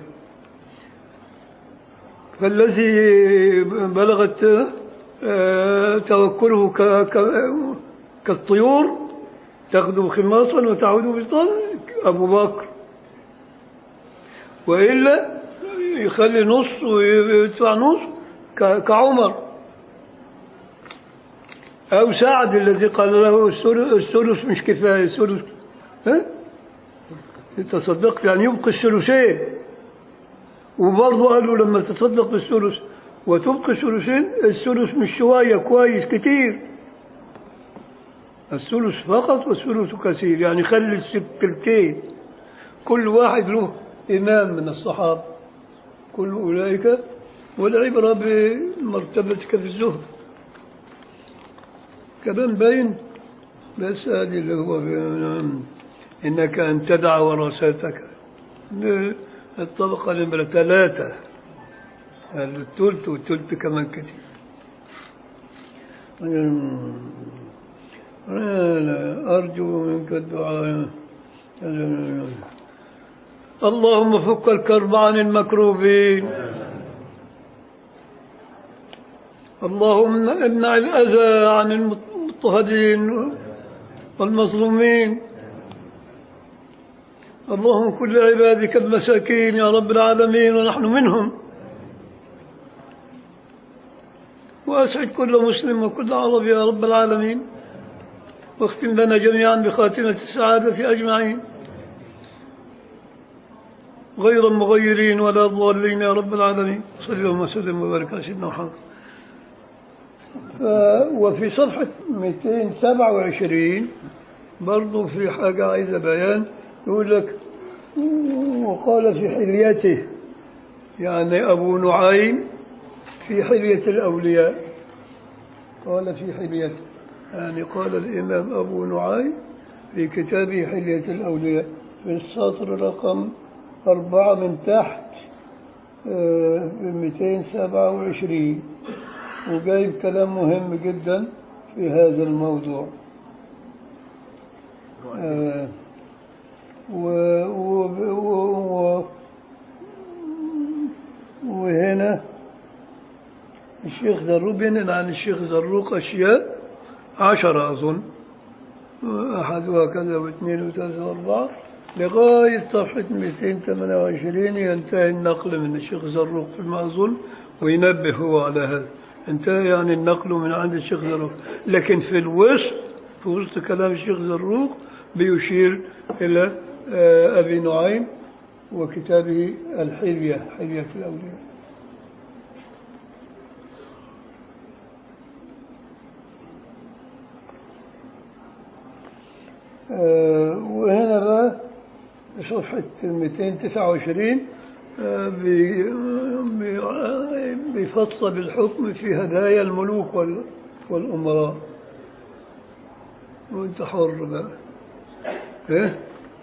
فالذي بلغت آه، توكله ك- ك- كالطيور تغدو خماصا وتعود بسطانا أبو بكر وإلا يخلي نص ويدفع نص ك- كعمر أو سعد الذي قال له الثلث الثلث مش كفاية الثلث ها؟ تصدقت يعني يبقي الثلثين وبرضه قالوا لما تصدق بالثلث وتبقي الثلثين الثلث مش شوية كويس كتير الثلث فقط والثلث كثير يعني خلي الثلثين كل واحد له إمام من الصحابة كل أولئك والعبرة بمرتبتك في الزهد كلام باين بس هذه اللي هو إنك أن تدع وراثتك الطبقة نمرة ثلاثة الثلث والثلث كمان كتير أنا أرجو منك الدعاء اللهم فك الكرب عن المكروبين اللهم امنع الأذى عن المضطهدين والمظلومين اللهم كل عبادك المساكين يا رب العالمين ونحن منهم وأسعد كل مسلم وكل عربي يا رب العالمين واختم لنا جميعا بخاتمة السعادة أجمعين غير مغيرين ولا ضالين يا رب العالمين صلى الله وسلم وبارك على سيدنا محمد ف- وفي صفحة 227 برضو في حاجة عايزة بيان يقول لك وقال في حليته يعني أبو نعيم في حلية الأولياء قال في حليته يعني قال الإمام أبو نعيم في كتابه حلية الأولياء في السطر رقم أربعة من تحت آه، ب 227 وجايب كلام مهم جدا في هذا الموضوع آه، و و و و وهنا الشيخ زروق بينن عن الشيخ زروق أشياء عشرة أظن أحدها كذا واثنين وثلاثة وأربعة لغاية صفحة 228 ينتهي النقل من الشيخ زروق فيما أظن وينبه هو على هذا انتهى يعني النقل من عند الشيخ زروق لكن في الوسط في وسط كلام الشيخ زروق بيشير إلى آه، أبي نعيم وكتابه الحلية حلية الأولياء آه، وهنا بقى صفحة 229 آه، بي- بي- بيفصل الحكم في هدايا الملوك وال- والأمراء وانت حر بقى ايه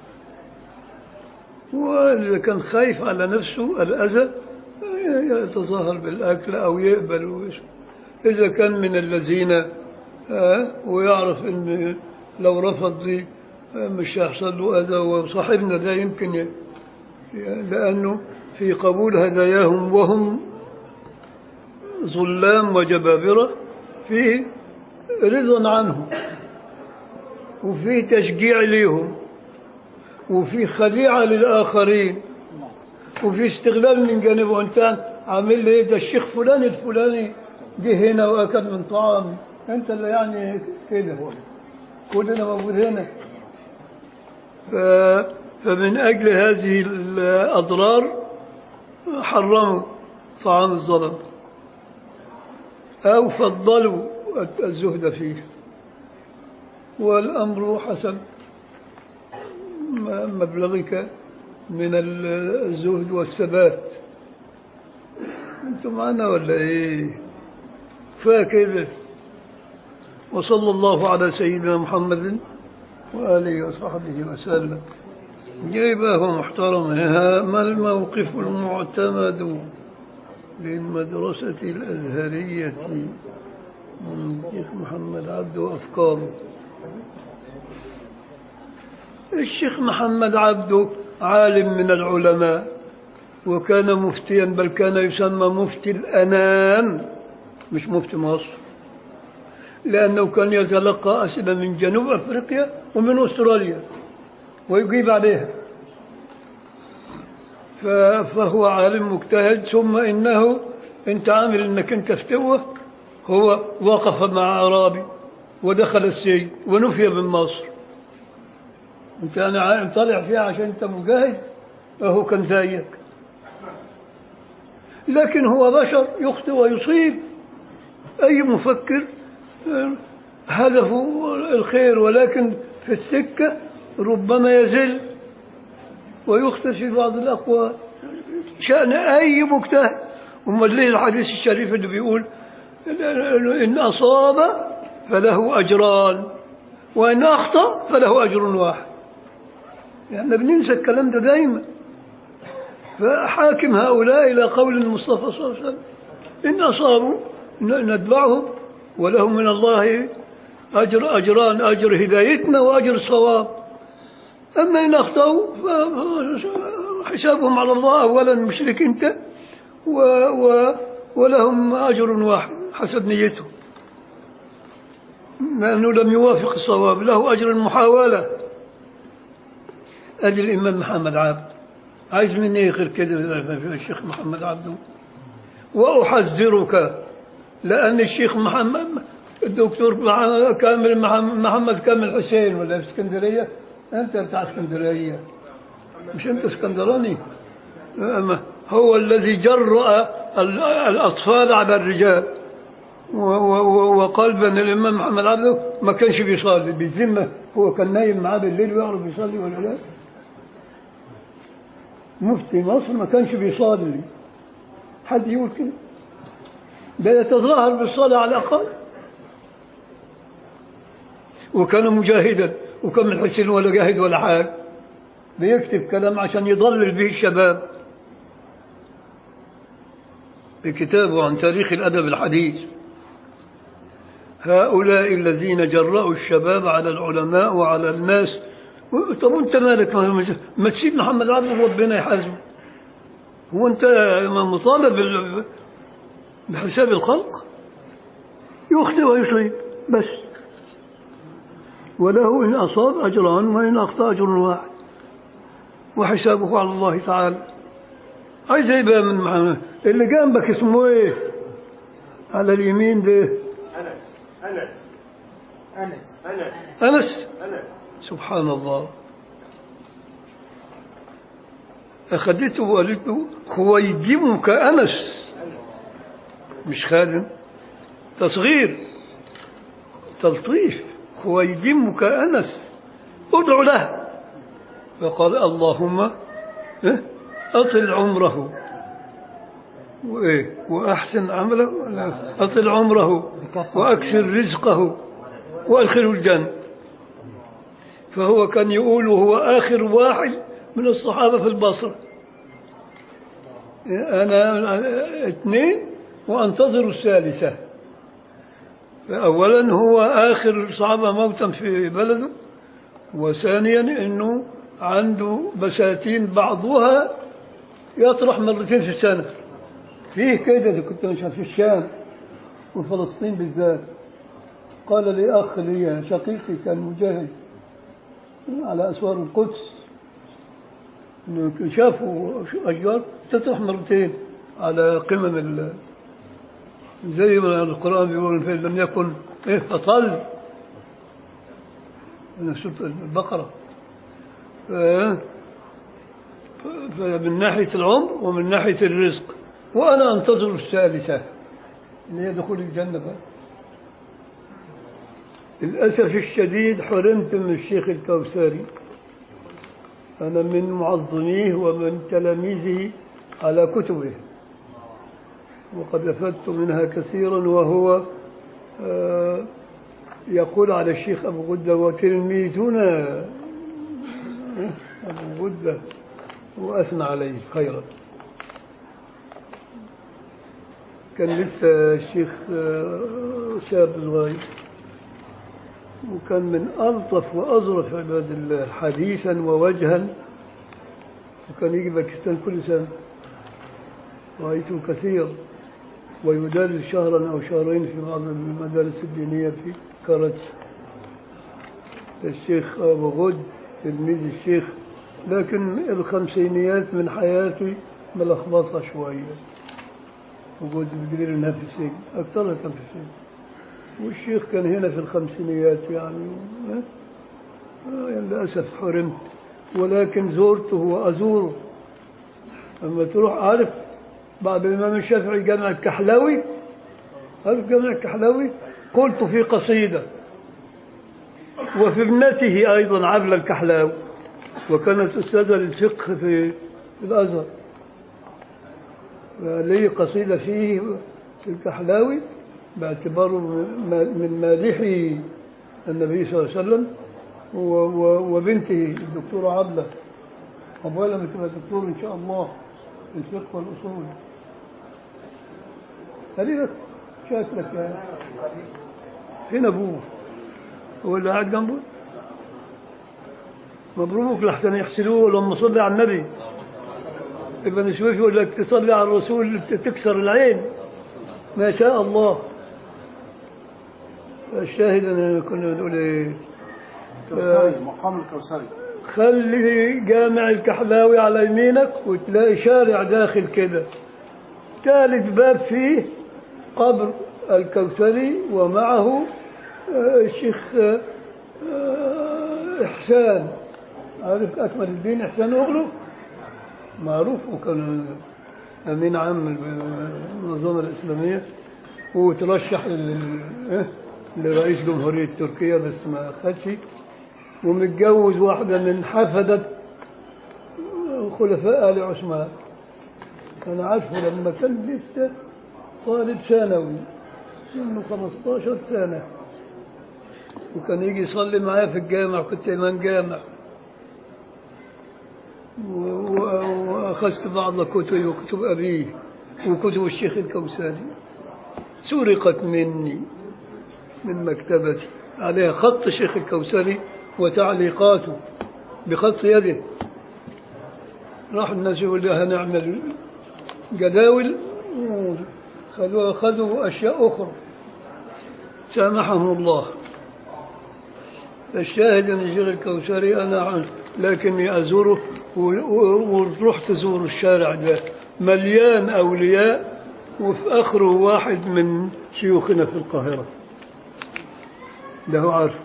وإذا كان خايف على نفسه الأذى يتظاهر بالأكل أو يقبل ويش- إذا كان من الذين آه، ويعرف إن لو رفض دي آه، مش هيحصل له أذى وصاحبنا ده يمكن ي- ي- لأنه في قبول هداياهم وهم ظلام وجبابرة في رضا عنهم وفي تشجيع ليهم وفي خديعة للآخرين وفي استغلال من جانبه انت عامل لي ده الشيخ فلان الفلاني جه هنا واكل من طعام انت اللي يعني كده كلنا موجود هنا ف... فمن اجل هذه الاضرار حرموا طعام الظلم او فضلوا الزهد فيه والامر حسب م- مبلغك من الزهد والثبات انتم معنا ولا ايه فكذا وصلى الله على سيدنا محمد وآله وصحبه وسلم جايبه محترم ها ما الموقف المعتمد للمدرسة الأزهرية من الشيخ محمد عبد وأفكاره الشيخ محمد عبده عالم من العلماء وكان مفتيا بل كان يسمى مفتي الأنام مش مفتي مصر لأنه كان يتلقى أسئلة من جنوب أفريقيا ومن أستراليا ويجيب عليها ف- فهو عالم مجتهد ثم إنه أنت عامل أنك أنت فتوة هو وقف مع أعرابي ودخل السجن ونفي من مصر انت انا عا- طالع فيها عشان انت مجاهد وهو كان زيك لكن هو بشر يخطئ ويصيب اي مفكر آه، هدفه الخير ولكن في السكه ربما يزل ويخطئ في بعض الاقوال شان اي مجتهد امال ليه الحديث الشريف اللي بيقول ان اصاب فله اجران وان اخطا فله اجر واحد احنا بننسى الكلام ده دايما فحاكم هؤلاء إلى قول المصطفى صلى الله عليه وسلم إن أصابوا ن- نتبعهم ولهم من الله أجر أجران أجر هدايتنا وأجر الصواب أما إن أخطأوا فحسابهم على الله أولا مشرك أنت و و ولهم أجر واحد حسب نيتهم لأنه لم يوافق الصواب له أجر المحاولة ادي الامام محمد عبد عايز مني إيه غير كده الشيخ محمد عبده واحذرك لان الشيخ محمد الدكتور مع- كامل مع- محمد كامل حسين ولا في اسكندريه انت بتاع اسكندريه مش انت اسكندراني أما هو الذي جرأ ال- الاطفال على الرجال و- و- و- وقال بان الامام محمد عبده ما كانش بيصلي بالذمه هو كان نايم معاه بالليل ويعرف يصلي ولا لا مفتي مصر ما كانش بيصلي حد يقول كده بيتظاهر بالصلاة على الأقل وكان مجاهدا وكان من حسين ولا جاهد ولا حاجة بيكتب كلام عشان يضلل به الشباب بكتابه عن تاريخ الأدب الحديث هؤلاء الذين جرأوا الشباب على العلماء وعلى الناس طب وانت مالك ما- ما تسيب محمد عبده ربنا يحاسبه هو انت مطالب بال- بحساب الخلق يخطئ ويصيب بس وله إن أصاب أجران وإن أخطأ أجر واحد وحسابه على الله تعالى عايز يبقى من معنا اللي جنبك اسمه ايه على اليمين ده أنس أنس أنس أنس أنس أنس سبحان الله أخذته وقالت له خويدمك أنس مش خادم تصغير تلطيف خويدمك أنس ادعو له فقال اللهم إيه؟ أطل عمره وإيه وأحسن عمله ولا أطل عمره وأكثر رزقه وأدخله الجنة فهو كان يقول وهو آخر واحد من الصحابة في البصرة أنا اثنين وأنتظر الثالثة أولا هو آخر الصحابة موتا في بلده وثانيا أنه عنده بساتين بعضها يطرح مرتين في السنة فيه كده كنت مش في الشام وفلسطين بالذات قال لي أخ لي شقيقي كان مجاهد على أسوار القدس إنه شافوا أشجار تطرح مرتين على قمم ال زي ما القرآن بيقول فإن لم يكن إيه فطل من سورة البقرة ف- فمن ناحية العمر ومن ناحية الرزق وأنا أنتظر الثالثة اللي هي دخول الجنة بقى للأسف الشديد حرمت من الشيخ الكوثري أنا من معظميه ومن تلاميذه على كتبه وقد أفدت منها كثيرا وهو آه، يقول على الشيخ أبو غدة وتلميذنا أبو غدة وأثنى عليه خيرا كان لسه الشيخ آه، شاب صغير وكان من ألطف وأظرف عباد الله حديثا ووجها وكان يجي باكستان كل سنة رأيته كثير ويدرس شهرا أو شهرين في بعض المدارس الدينية في كراتش الشيخ أبو غد تلميذ الشيخ لكن الخمسينيات من حياتي ملخبطة شوية وجود بجرير انها في السجن أكثرها كان في السجن والشيخ كان هنا في الخمسينيات يعني آه، آه، للأسف حرمت ولكن زرته وأزوره لما تروح عارف بعد الإمام الشافعي جامع الكحلاوي عارف جامع الكحلاوي قلت في قصيدة وفي ابنته أيضا عبلة الكحلاوي وكانت أستاذة للفقه في في الأزهر لي قصيدة فيه في الكحلاوي باعتباره من من مالحي النبي صلى الله عليه وسلم و- و- وبنته الدكتورة عبلة أبوها لما تبقى دكتور إن شاء الله في الفقه والأصول خليلك شكلك يعني فين أبوه هو اللي قاعد جنبه مبروك لحسن يغسلوه لما صلي على النبي ابن سويف يقول لك تصلي على الرسول تكسر العين ما شاء الله الشاهد أن كنا نقول إيه الكوثري مقام الكوثري خلي جامع الكحلاوي على يمينك وتلاقي شارع داخل كده ثالث باب فيه قبر الكوثري ومعه آه، الشيخ آه، آه، إحسان عارف أكمل الدين إحسان أغلو معروف وكان أمين عام المنظمة الإسلامية وترشح لل- إيه؟ لرئيس جمهورية تركيا بس ما خدش ومتجوز واحدة من حفدة خلفاء آل عثمان أنا عارفه لما كان لسه طالب ثانوي سنه 15 سنة وكان يجي يصلي معايا في الجامع كنت إمام جامع و- و- وأخذت بعض كتبي وكتب أبيه وكتب الشيخ الكوثري سرقت مني من مكتبتي عليها خط الشيخ الكوثري وتعليقاته بخط يده راح الناس يقول لها نعمل جداول خذوا خذوا أشياء أخرى سامحهم الله الشاهد أن الشيخ الكوثري أنا عن لكني أزوره و- و- ورحت أزور الشارع ده مليان أولياء وفي آخره واحد من شيوخنا في القاهرة ده هو عارف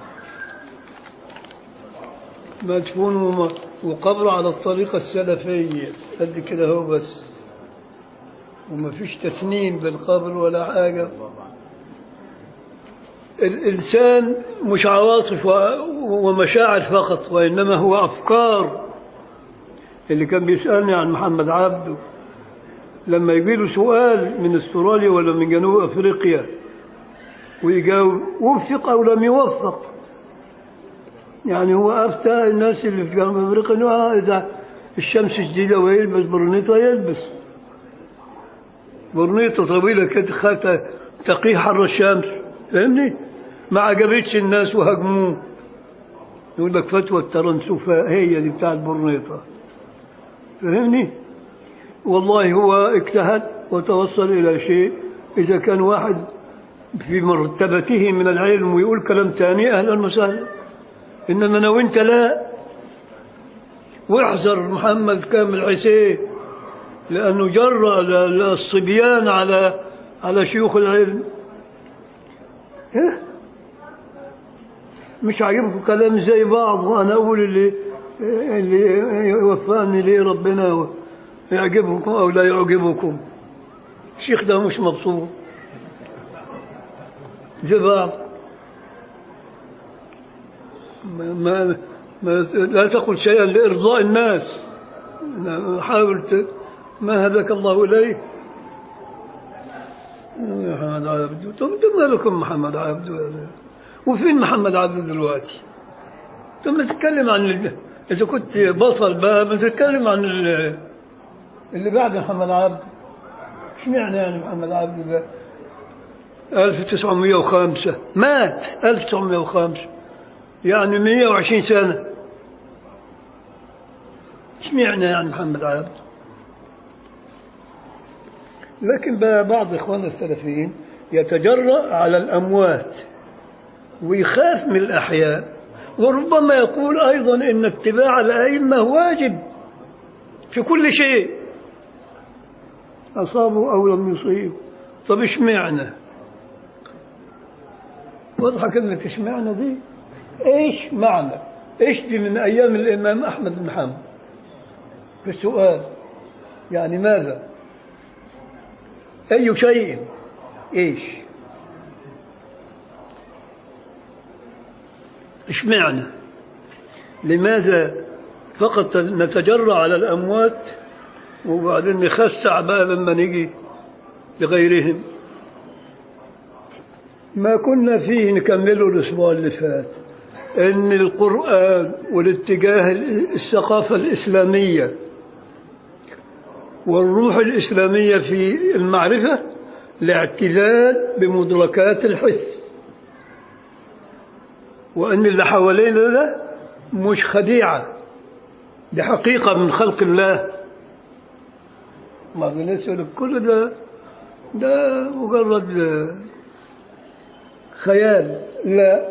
مدفون وم- وقبره على الطريقة السلفية قد كده هو بس وما فيش تسنيم بالقبر ولا حاجة الإنسان مش عواطف و- ومشاعر فقط وإنما هو أفكار اللي كان بيسألني عن محمد عبده لما يجي له سؤال من استراليا ولا من جنوب أفريقيا ويجاوب وفق أو لم يوفق يعني هو أفتى الناس اللي في جنوب أفريقيا إنه إذا الشمس شديدة ويلبس برنيطة يلبس برنيطة طويلة كده خاتة تقي حر الشمس فاهمني؟ ما عجبتش الناس وهاجموه يقول لك فتوى الترنسفة هي دي بتاع البرنيطة فاهمني؟ والله هو اجتهد وتوصل إلى شيء إذا كان واحد في مرتبته من العلم ويقول كلام ثاني أهلا وسهلا إنما أنا وأنت لا واحذر محمد كامل عسيه لأنه جرى ل- الصبيان على على شيوخ العلم إيه؟ مش عاجبكم كلام زي بعض وأنا أقول اللي اللي يوفقني ليه ربنا يعجبكم أو لا يعجبكم الشيخ ده مش مبسوط زي بعض ما, ما, ما لا تقل شيئا لإرضاء الناس أنا حاول ت- ما هداك الله إليه يا محمد عبده طب انتم مالكم محمد عبده يعني. وفين محمد عبده دلوقتي ثم تتكلم عن ال... إذا كنت بطل بقى بتتكلم عن ال... اللي بعد محمد عبده ايش معنى يعني محمد عبده ده 1905 مات 1905 يعني 120 سنة ايش معنى يعني محمد عبده لكن بقى بعض إخواننا السلفيين يتجرأ على الأموات ويخاف من الأحياء وربما يقول أيضا إن اتباع الأئمة واجب في كل شيء أصابوا أو لم يصيبوا طب إيش معنى واضحة كلمة إيش معنى دي إيش معنى إيش دي من أيام الإمام أحمد بن حنبل في السؤال يعني ماذا أي شيء إيش إيش معنى لماذا فقط نتجرع على الأموات وبعدين نخسع بقى لما نيجي لغيرهم ما كنا فيه نكمله الأسبوع اللي فات إن القرآن والاتجاه الثقافة الإسلامية والروح الإسلامية في المعرفة الاعتدال بمدركات الحس وأن اللي حوالينا ده مش خديعة دي حقيقة من خلق الله ما بالنسبة لكل ده ده مجرد خيال لا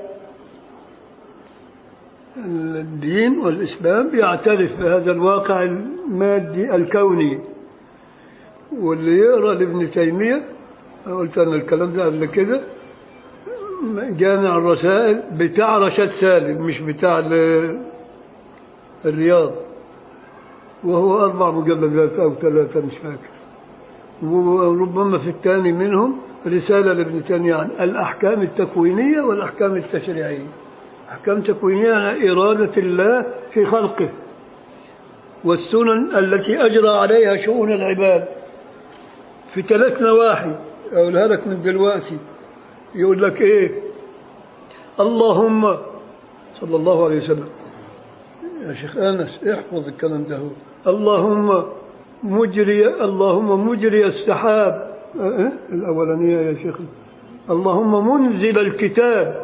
الدين والإسلام بيعترف بهذا الواقع المادي الكوني واللي يقرأ لابن تيمية قلت أنا الكلام ده قبل كده جامع الرسائل بتاع رشاد سالم مش بتاع ال- الرياض وهو أربع مجلدات أو ثلاثة مش فاكر وربما في الثاني منهم رسالة لابن تيمية عن الأحكام التكوينية والأحكام التشريعية أحكام تكوينية على إرادة الله في خلقه والسنن التي أجرى عليها شؤون العباد في ثلاث نواحي أقولها لك من دلوقتي يقول لك إيه اللهم صلى الله عليه وسلم يا شيخ أنس احفظ الكلام ده هو. اللهم مجري اللهم مجري السحاب أه؟ أه؟ الأولانية يا شيخ اللهم منزل الكتاب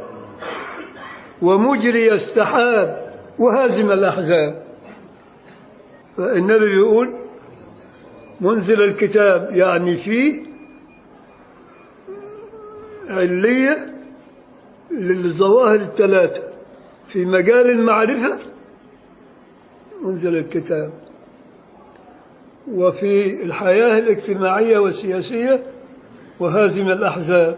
ومجري السحاب وهازم الأحزاب فالنبي يقول منزل الكتاب يعني فيه علية للظواهر الثلاثة في مجال المعرفة منزل الكتاب وفي الحياة الاجتماعية والسياسية وهازم الأحزاب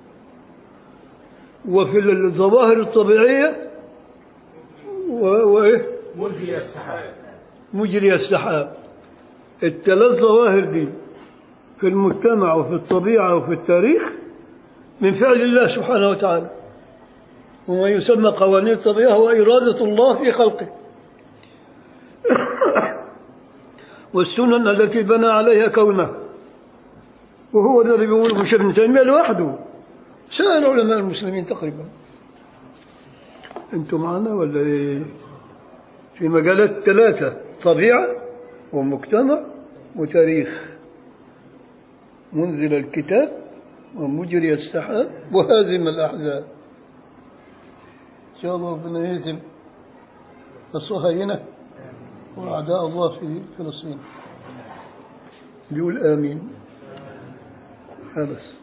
وفي الظواهر الطبيعية و- وإيه ملهي السحاب مجري السحاب الثلاث ظواهر دي في المجتمع وفي الطبيعة وفي التاريخ من فعل الله سبحانه وتعالى وما يسمى قوانين الطبيعة هو إرادة الله في خلقه والسنن التي بنى عليها كونه وهو ده اللي بيقوله مش ابن تيمية لوحده سائر علماء المسلمين تقريبا انتم معنا ولا ايه؟ في مجالات ثلاثة طبيعة ومجتمع وتاريخ منزل الكتاب ومجري السحاب وهازم الأحزاب إن شاء الله ربنا يهزم الصهاينة وأعداء الله في فلسطين بيقول آمين هذا بس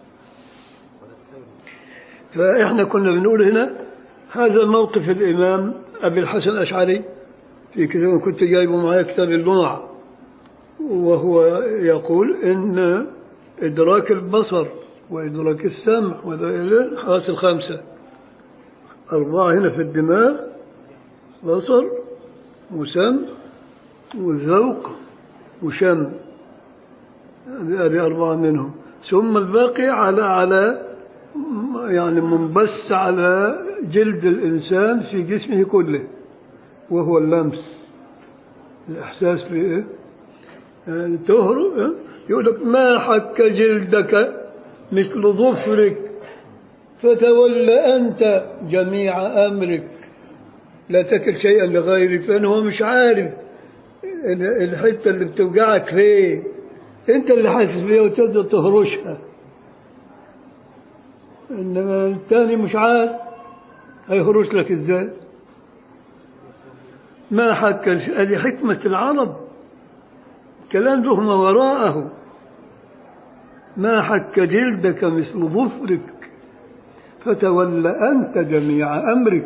فإحنا كنا بنقول هنا هذا موقف الإمام أبي الحسن الأشعري في كتاب كنت جايبه معايا كتاب اللمع وهو يقول إن إدراك البصر وإدراك السمع وذلك خلاص الخمسة أربعة هنا في الدماغ بصر وسمع وذوق وشم هذه أربعة منهم ثم الباقي على على يعني منبث على جلد الإنسان في جسمه كله وهو اللمس الإحساس بإيه؟ آه، تهرب آه، يقول لك ما حك جلدك مثل ظفرك فتول أنت جميع أمرك لا تكل شيئا لغيرك لأنه هو مش عارف ال- الحتة اللي بتوجعك فين أنت اللي حاسس بيها وتبدأ تهرشها إنما الثاني مش عارف هيهرش لك إزاي ما حك هذه حكمة العرب كلام له ما وراءه ما حك جلدك مثل ظفرك فتول أنت جميع أمرك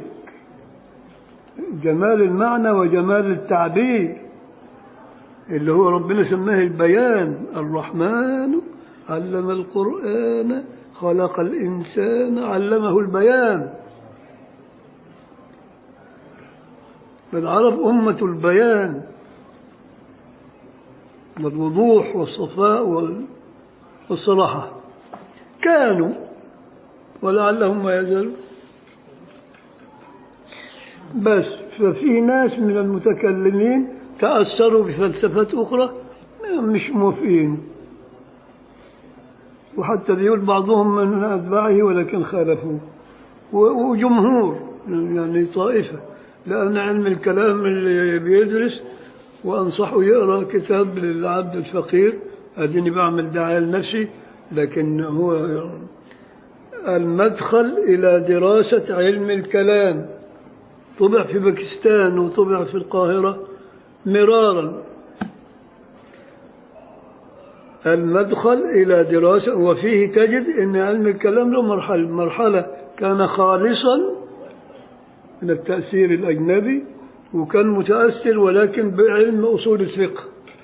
جمال المعنى وجمال التعبير اللي هو ربنا سماه البيان الرحمن علم القرآن خلق الإنسان علمه البيان فالعرب أمة البيان والوضوح والصفاء وال- والصراحة كانوا ولعلهم ما يزالوا بس ففي ناس من المتكلمين تأثروا بفلسفات أخرى مش موافقين وحتى بيقول بعضهم من أتباعه ولكن خالفوه و- وجمهور يعني طائفة لأن علم الكلام اللي بيدرس وأنصحه يقرأ كتاب للعبد الفقير أديني بعمل دعاية لنفسي لكن هو المدخل إلى دراسة علم الكلام طبع في باكستان وطبع في القاهرة مرارا المدخل إلى دراسة وفيه تجد أن علم الكلام له مرحلة مرحلة كان خالصا من التأثير الأجنبي وكان متأثر ولكن بعلم أصول الفقه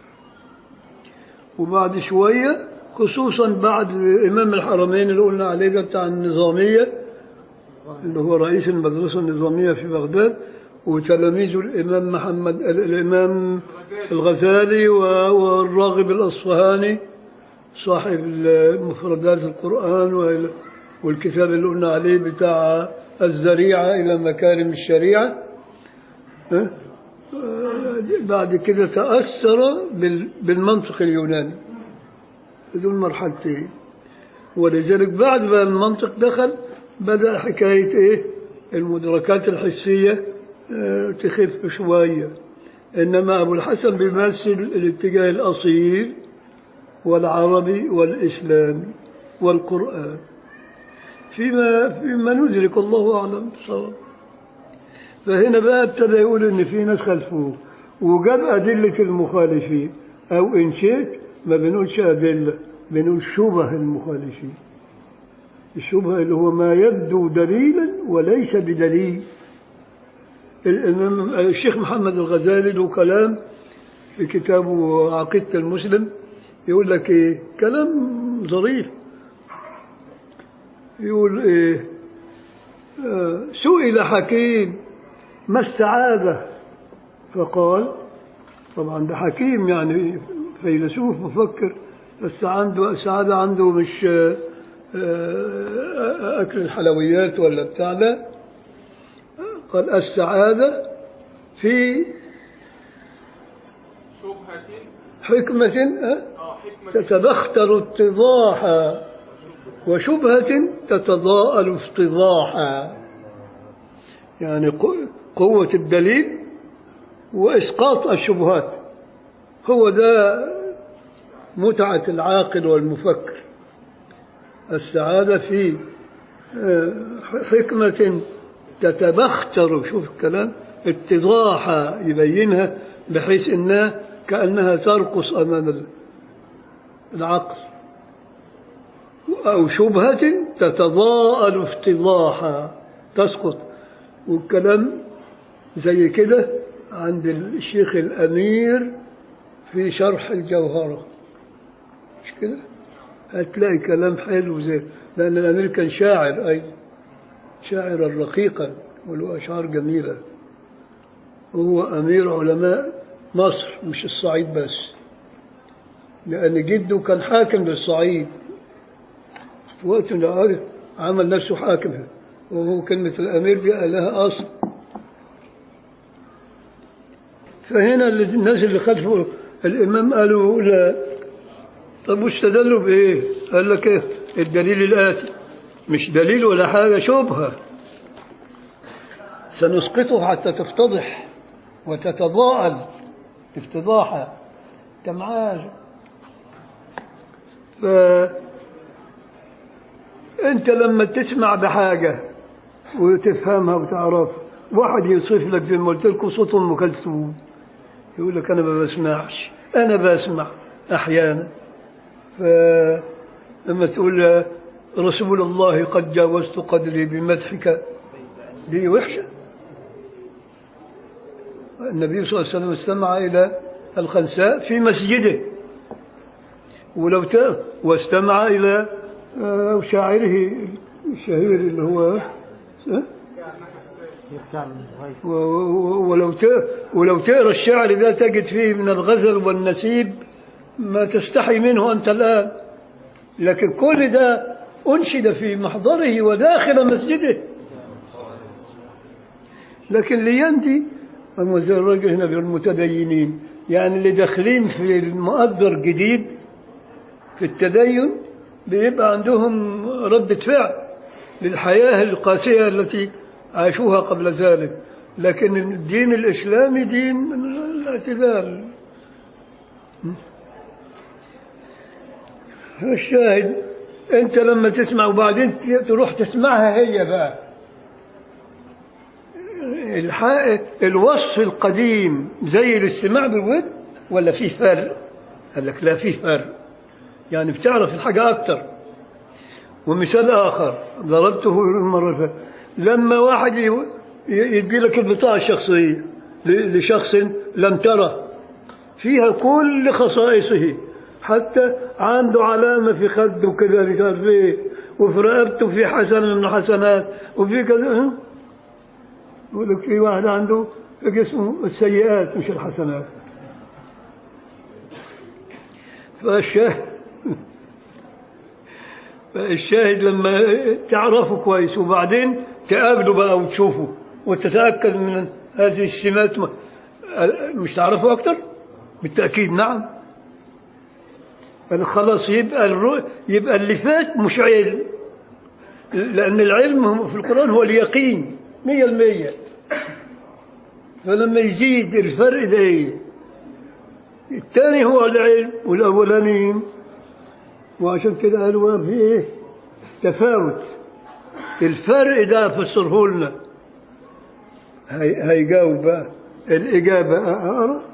وبعد شوية خصوصا بعد إمام الحرمين اللي قلنا عليه ده بتاع النظامية اللي هو رئيس المدرسة النظامية في بغداد وتلاميذه الإمام محمد الإمام الغزالي و- والراغب الأصفهاني صاحب مفردات القرآن وال- والكتاب اللي قلنا عليه بتاع الذريعة إلى مكارم الشريعة ها؟ آه، بعد كده تأثر بال- بالمنطق اليوناني دول مرحلتين ولذلك بعد ما المنطق دخل بدأ حكاية إيه المدركات الحسية آه، تخف شوية إنما أبو الحسن بيمثل الاتجاه الأصيل والعربي والإسلامي والقرآن فيما فيما ندرك الله أعلم بالصواب فهنا بقى ابتدى يقول إن في ناس خلفوه وجاب أدلة المخالفين أو إن شئت ما بنقولش أدلة بنقول شبه المخالفين الشبهة اللي هو ما يبدو دليلا وليس بدليل الإمام الشيخ محمد الغزالي له كلام في كتابه عقيدة المسلم يقول لك إيه كلام ظريف يقول إيه آه، سئل حكيم ما السعادة فقال طبعا ده حكيم يعني فيلسوف مفكر بس عنده السعادة عنده مش آه، آه، أكل الحلويات ولا بتاع لا قال السعادة في شبهة حكمة آه، اه حكمة تتبختر اتضاحا وشبهة تتضاءل افتضاحا يعني قو- قوة الدليل وإسقاط الشبهات هو ده متعة العاقل والمفكر السعادة في آه، حكمة تتبختر شوف الكلام اتضاحا يبينها بحيث انها كأنها ترقص أمام العقل أو شبهة تتضاءل افتضاحا تسقط والكلام زي كده عند الشيخ الأمير في شرح الجوهرة مش كده هتلاقي كلام حلو زي لأن الأمير كان شاعر أيضا شاعرا رقيقا وله أشعار جميلة وهو أمير علماء مصر مش الصعيد بس لأن جده كان حاكم للصعيد في وقت من الأوقات عمل نفسه حاكم وهو كلمة الأمير دي لها أصل فهنا اللي- الناس اللي خلفوا الإمام قالوا لا طب واستدلوا بإيه؟ قال لك إيه؟ الدليل الآتي مش دليل ولا حاجة شبهة سنسقطه حتى تفتضح وتتضاءل افتضاحا انت معاه ف انت لما تسمع بحاجه وتفهمها وتعرفها واحد يوصف لك زي ما قلت لكم صوت ام كلثوم يقول لك انا ما بسمعش انا بسمع احيانا فلما تقول رسول الله قد جاوزت قدري بمدحك دي وحشه النبي صلى الله عليه وسلم استمع إلى الخنساء في مسجده ولو ت... واستمع إلى آه، شاعره الشهير اللي هو آه، و- و- ولو ت... ولو تقرا الشعر ده تجد فيه من الغزل والنسيب ما تستحي منه أنت الآن لكن كل ده أنشد في محضره وداخل مسجده لكن ليندي هم زي الراجل هنا بالمتدينين يعني اللي داخلين في المؤثر جديد في التدين بيبقى عندهم ردة فعل للحياة القاسية التي عاشوها قبل ذلك لكن الدين الإسلامي دين الاعتدال الشاهد أنت لما تسمع وبعدين تروح تسمعها هي بقى الح- الوصف القديم زي الاستماع بالود ولا في فرق؟ قال لك لا في فرق يعني بتعرف الحاجة أكتر ومثال آخر ضربته المرة اللي فاتت لما واحد ي- يدي لك البطاقة الشخصية ل- لشخص لم تره فيها كل خصائصه حتى عنده علامة في خده كده مش عارف ايه وفي رقبته في حسنة من الحسنات وفي كذا ها؟ يقول لك في واحد عنده في جسمه السيئات مش الحسنات فالشاهد فالشاهد لما تعرفه كويس وبعدين تقابله بقى وتشوفه وتتأكد من هذه السمات م- مش تعرفه أكتر بالتأكيد نعم بل خلاص يبقى الرؤ... يبقى اللي فات مش علم لأن العلم في القرآن هو اليقين مية المية فلما يزيد الفرق ده إيه؟ الثاني هو العلم والأولاني وعشان كده قالوا ما في إيه تفاوت الفرق ده فسره لنا هي هيجاوب بقى الإجابة أقرأ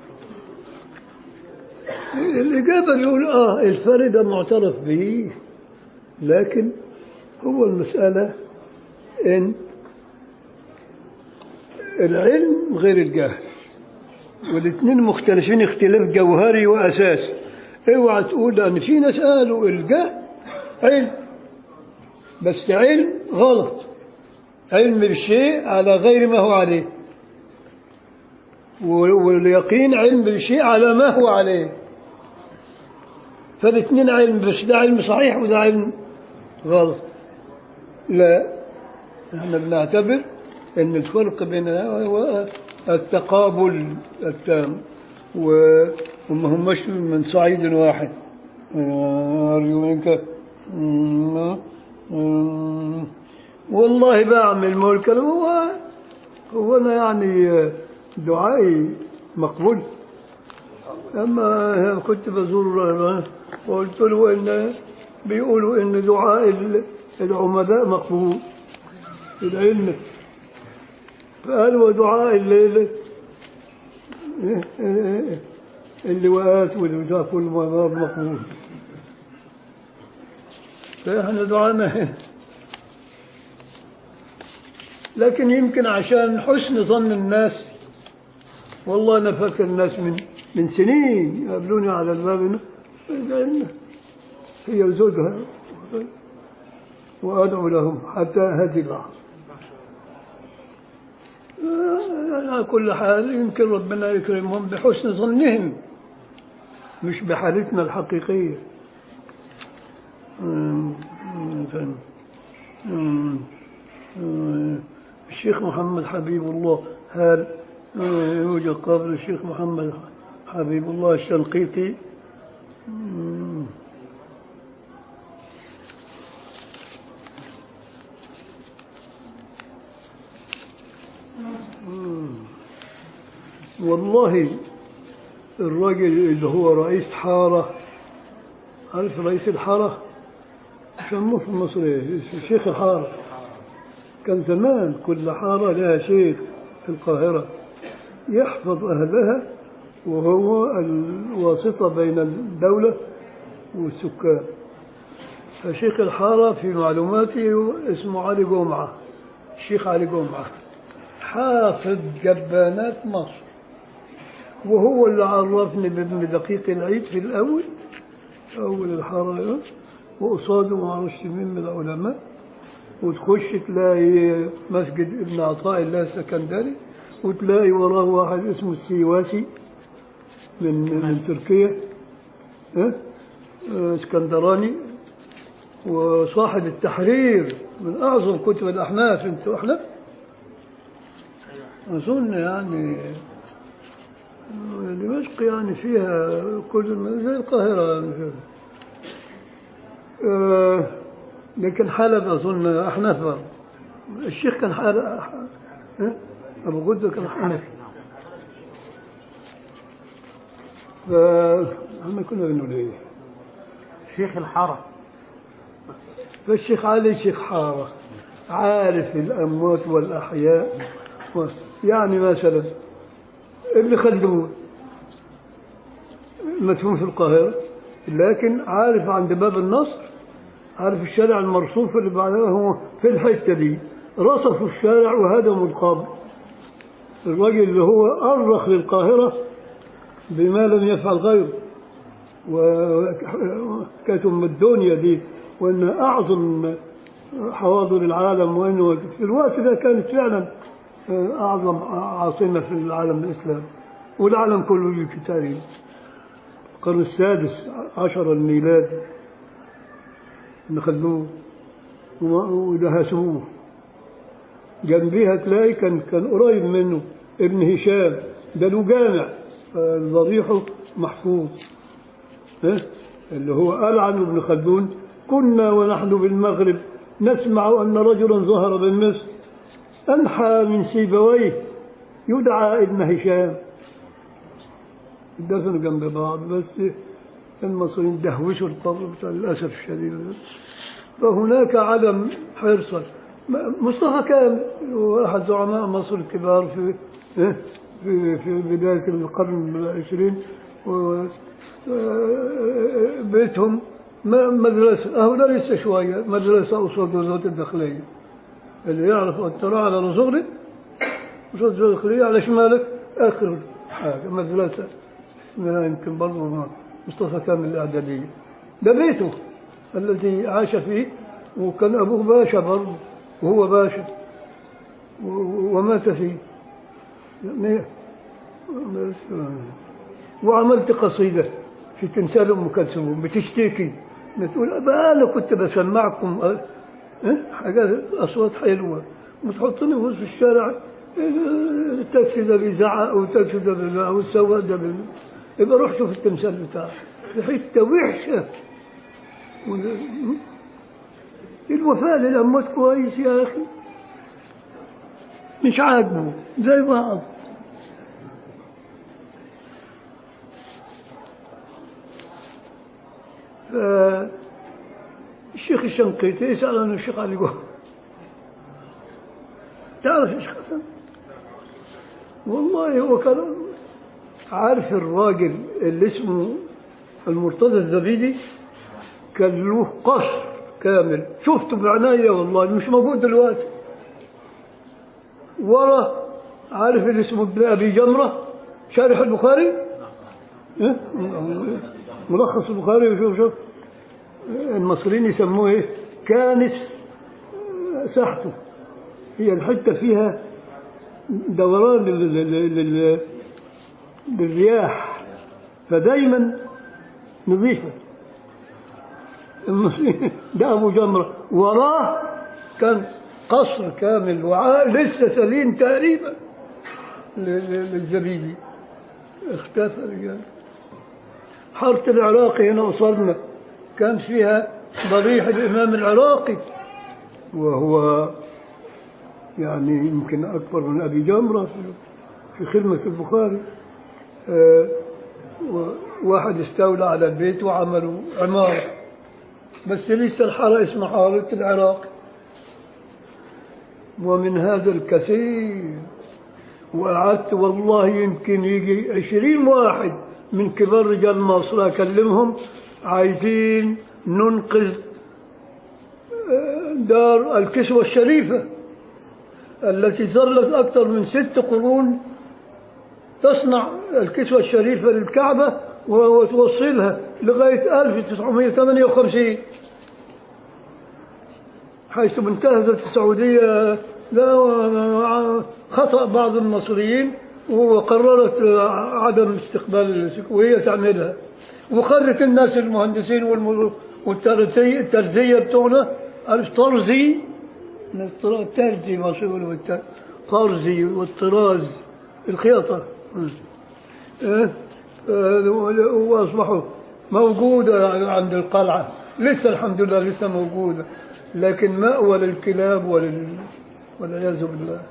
الإجابة بيقول آه الفرق ده معترف به لكن هو المسألة إن العلم غير الجهل والاثنين مختلفين اختلاف جوهري وأساسي اوعى تقول أن في ناس قالوا الجهل علم بس علم غلط علم بالشيء على غير ما هو عليه واليقين علم بالشيء على ما هو عليه فالاثنين علم بس ده علم صحيح وده علم غلط لا احنا بنعتبر ان الفرق بيننا هو التقابل التام و- وما هماش من صعيد واحد أرجو منك والله بعمل ملك هو هو انا يعني دعائي مقبول اما كنت بزور وقلت له ان بيقولوا ان دعاء العمداء مقبول في العلم فقال ودعاء الليل اللواءات والوزاء كل ما مقبول فاحنا دعانا لكن يمكن عشان حسن ظن الناس والله انا فاكر الناس من من سنين يقابلوني على الباب لأن هي وزوجها وادعو لهم حتى هذه اللحظه على كل حال يمكن ربنا يكرمهم بحسن ظنهم مش بحالتنا الحقيقية أمم، مثلا أمم، أمم، الشيخ محمد حبيب الله هل أمم، يوجد قبر الشيخ محمد حبيب الله الشنقيطي أمم، والله الراجل اللي هو رئيس حارة عارف رئيس الحارة يسموه في مصر إيه؟ شيخ الحارة كان زمان كل حارة لها شيخ في القاهرة يحفظ أهلها وهو الواسطة بين الدولة والسكان فشيخ الحارة في معلوماتي اسمه علي جمعة الشيخ علي جمعة حافظ جبانات مصر وهو اللي عرفني بابن دقيق العيد في الأول أول الحارة وقصاده ما اعرفش مين من العلماء وتخش تلاقي مسجد ابن عطاء الله السكندري وتلاقي وراه واحد اسمه السيواسي من من تركيا ها؟ آه، اسكندراني وصاحب التحرير من أعظم كتب الأحناف أنتوا أحناف أظن يعني دمشق يعني فيها كل ما- زي القاهرة يعني فيها. آه، لكن حلب أظن أحناف برضه. الشيخ كان حلب ها؟ أبو جدة كان حنفي فاحنا كنا بنقول إيه شيخ الحارة فالشيخ علي شيخ حارة عارف الأموات والأحياء و- يعني مثلا ابن خلدون مدفون في القاهرة لكن عارف عند باب النصر عارف الشارع المرصوف اللي بعدها هو في الحتة دي رصفوا الشارع وهدموا القبر الراجل اللي هو أرخ للقاهرة بما لم يفعل غيره وكانت أم الدنيا دي وأن أعظم حواضر العالم وأنه في الوقت ده كانت فعلا أعظم عاصمة في العالم الإسلامي والعالم كله بالكتاب القرن السادس عشر الميلادي ابن خلدون ودهسوه جنبيها تلاقي كان كان قريب منه ابن هشام ده له جامع آه، ضريحه محفوظ ها؟ اللي هو قال عنه ابن خلدون كنا ونحن بالمغرب نسمع أن رجلا ظهر من مصر أنحى من سيبويه يدعى ابن هشام دفنوا جنب بعض بس المصريين دهوشوا القبر بتاع للأسف الشديد فهناك عدم حرصا مصطفى كامل هو أحد زعماء مصر الكبار في في في بداية القرن العشرين و- بيتهم م- مدرسة أهو لا لسه شوية مدرسة أصول الوزارة الداخلية اللي يعرف أن ترى على رزقنا وصوت الداخلية على شمالك آخر حاجة مدرسة اسمها يمكن برضه مصطفى كامل الإعدادية ده بيته الذي عاش فيه وكان أبوه باشا برضه وهو باشا و- ومات فيه يعني بس- وعملت قصيدة في تمثال أم كلثوم بتشتكي بتقول بقى أنا كنت بسمعكم أه؟ أه؟ حاجات أصوات حلوة وتحطني في وسط الشارع أه، التاكسي ده بيزعق والتاكسي ده بيزعق والسواق ده بيزعق يبقى روح شوف التمثال بتاعه في حتة وحشة وال- الوفاء للأموات كويس يا أخي مش عاجبه زي بعض ف- الشيخ الشنقيطي يسأل عن الشيخ علي جوهر تعرف الشيخ حسن والله هو كان عارف الراجل اللي اسمه المرتضى الزبيدي كان له قصر كامل شفته بعناية والله مش موجود دلوقتي ورا عارف اللي اسمه ابن ابي جمره شارح البخاري إيه؟ ملخص البخاري شوف شوف المصريين يسموه ايه كانس ساحته هي الحته فيها دوران لل- لل- لل- للرياح فدايما نظيفه المصريين ده ابو جمره وراه كان قصر كامل وعاء لسه سليم تقريبا ل- ل- للزبيدي اختفى رجال حارة العراقي هنا وصلنا كان فيها ضريح الإمام العراقي وهو يعني يمكن أكبر من أبي جمرة في- في خدمة البخاري آه، و- واحد استولى على البيت وعملوا عمارة بس لسه الحارة اسمها حارة العراق ومن هذا الكثير وقعدت والله يمكن يجي عشرين واحد من كبار رجال مصر أكلمهم عايزين ننقذ آه، دار الكسوة الشريفة التي ظلت أكثر من ست قرون تصنع الكسوة الشريفة للكعبة وتوصلها لغاية 1958 حيث انتهزت السعودية لا خطأ بعض المصريين وقررت عدم استقبال وهي تعملها وخرت الناس المهندسين والم- والترزية الترزية بتوعنا عارف طرزي من الطرا- الترزي ما شو يقولوا الت- طرزي والطراز الخياطة إيه؟ آه، واصبحوا موجودة عند القلعة لسه الحمد لله لسه موجودة لكن مأوى للكلاب ولل والعياذ بالله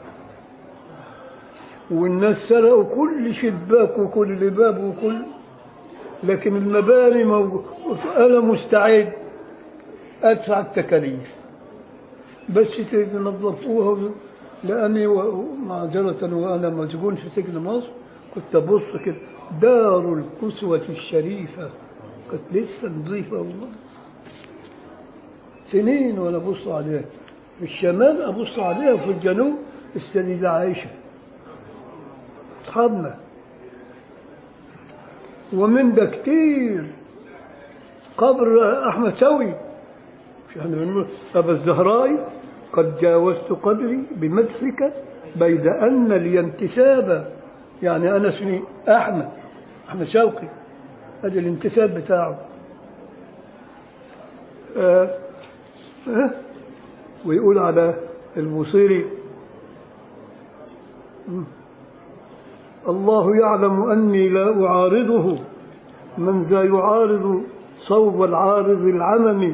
والناس سرقوا كل شباك وكل باب وكل لكن المباني موجود أنا مستعد أدفع التكاليف بس تنظفوها لأني و- معذرة وأنا مسجون في سجن مصر كنت أبص كده دار الكسوة الشريفة كانت لسه نظيفة والله سنين وأنا أبص عليها في الشمال أبص عليها وفي الجنوب السيدة عائشة أصحابنا ومن ده كتير قبر أحمد سوي مش احنا بنقول أبا الزهراء قد جاوزت قدري بمدحك بيد أن لي انتسابا يعني أنا اسمي أحمد أحمد شوقي هذا الانتساب بتاعه آه آه ويقول على البوصيري مم. الله يعلم أني لا أعارضه من ذا يعارض صوب العارض العمم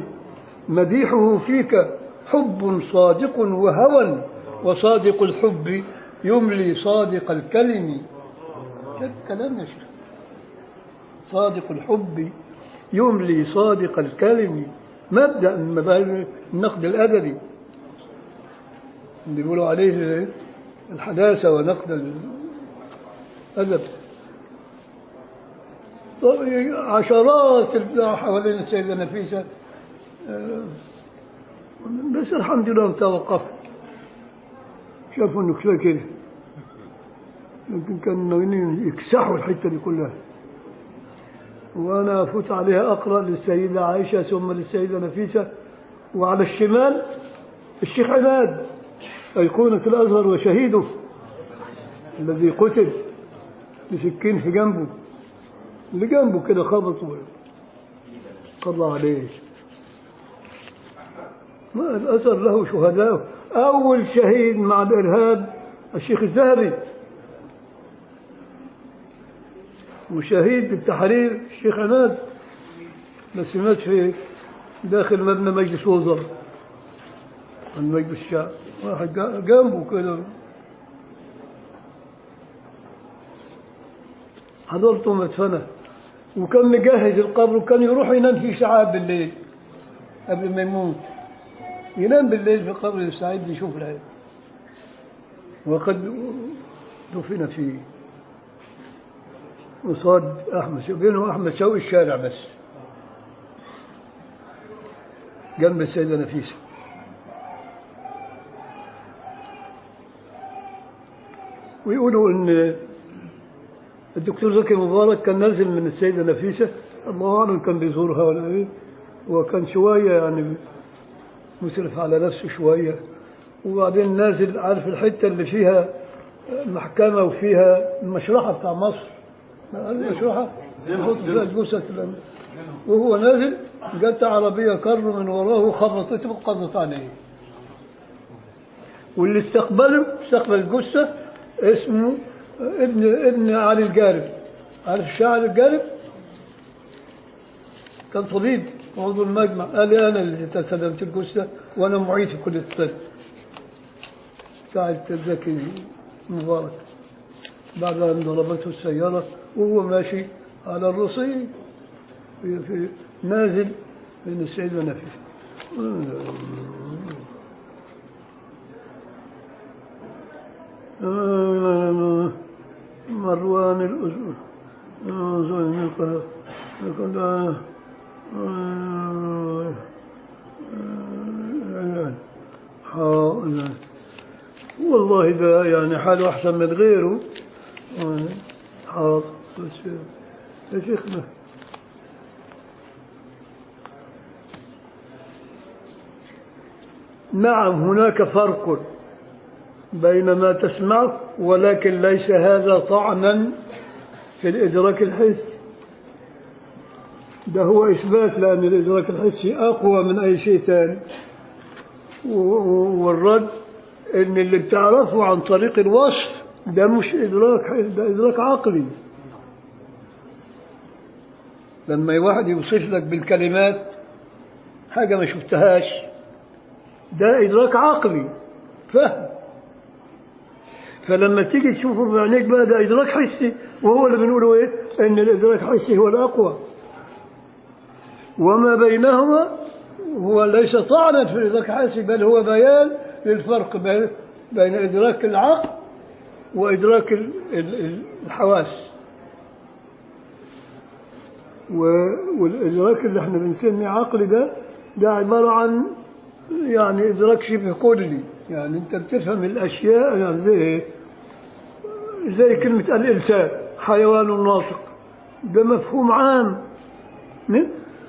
مديحه فيك حب صادق وهوى وصادق الحب يملي صادق الكلم شوف كلام يا شيخ صادق الحب يملي صادق الكلم مبدأ من مبادئ النقد الأدبي اللي بيقولوا عليه الحداثة ونقد الأدب طب عشرات البتاع حوالين السيدة نفيسة آه، بس الحمد لله توقفت شافوا انه كفايه كده لكن كانوا ناويين يكسحوا الحته دي كلها وانا افوت عليها اقرا للسيده عائشه ثم للسيده نفيسه وعلى الشمال الشيخ عماد ايقونه الازهر وشهيده الذي قتل بسكين في جنبه اللي جنبه كده خبط قضى عليه ما الأثر له شهداء أول شهيد مع الإرهاب الشيخ الذهبي وشهيد بالتحرير الشيخ عماد بس مات في داخل مبنى مجلس وزراء عند مجلس الشعب واحد جا- جنبه كده حضرته مدفنه وكان مجهز القبر وكان يروح ينام فيه ساعات بالليل قبل ما يموت ينام بالليل في قبر السعيد يشوف العين وقد دفن فيه وصاد أحمد شوقي بينه أحمد شوقي الشارع بس جنب السيدة نفيسة ويقولوا إن الدكتور زكي مبارك كان نازل من السيدة نفيسة الله أعلم كان بيزورها ولا إيه وكان شوية يعني مسرف على نفسه شوية وبعدين نازل عارف الحتة اللي فيها محكمة وفيها المشرحة بتاع مصر المشرحة يحط فيها الجثث الأم- وهو نازل جت عربية كر من وراه وخبطته وقضت عليه واللي استقبله استقبل الجثة اسمه ابن ابن علي الجارب عارف الشاعر الجارب كان طبيب عضو المجمع قال لي انا اللي استلمت الجثه وانا معيد في كليه الطب ساعة زكي مبارك بعد ان ضربته السياره وهو ماشي على الرصيف في, في نازل من السيدة نفيسة مروان الأسود والله ده يعني حاله أحسن من غيره حاضر بس يا شيخنا نعم هناك فرق بين ما تسمعه ولكن ليس هذا طعنا في الإدراك الحسي ده هو إثبات لأن الإدراك الحسي أقوى من أي شيء ثاني و- و- والرد إن اللي بتعرفه عن طريق الوصف ده مش إدراك حس- ده إدراك عقلي لما واحد يوصف لك بالكلمات حاجة ما شفتهاش ده إدراك عقلي فهم فلما تيجي تشوفه بعينيك بقى ده إدراك حسي وهو اللي بنقوله إيه؟ إن الإدراك الحسي هو الأقوى وما بينهما هو ليس طعنا في الإدراك الحسي بل هو بيان للفرق بين بين إدراك العقل وإدراك ال- ال- ال- الحواس و- والإدراك اللي احنا بنسميه عقلي ده ده عبارة عن يعني إدراك شبه كلي يعني أنت بتفهم الأشياء يعني زي إيه؟ زي كلمة الإنسان حيوان ناطق ده مفهوم عام ن-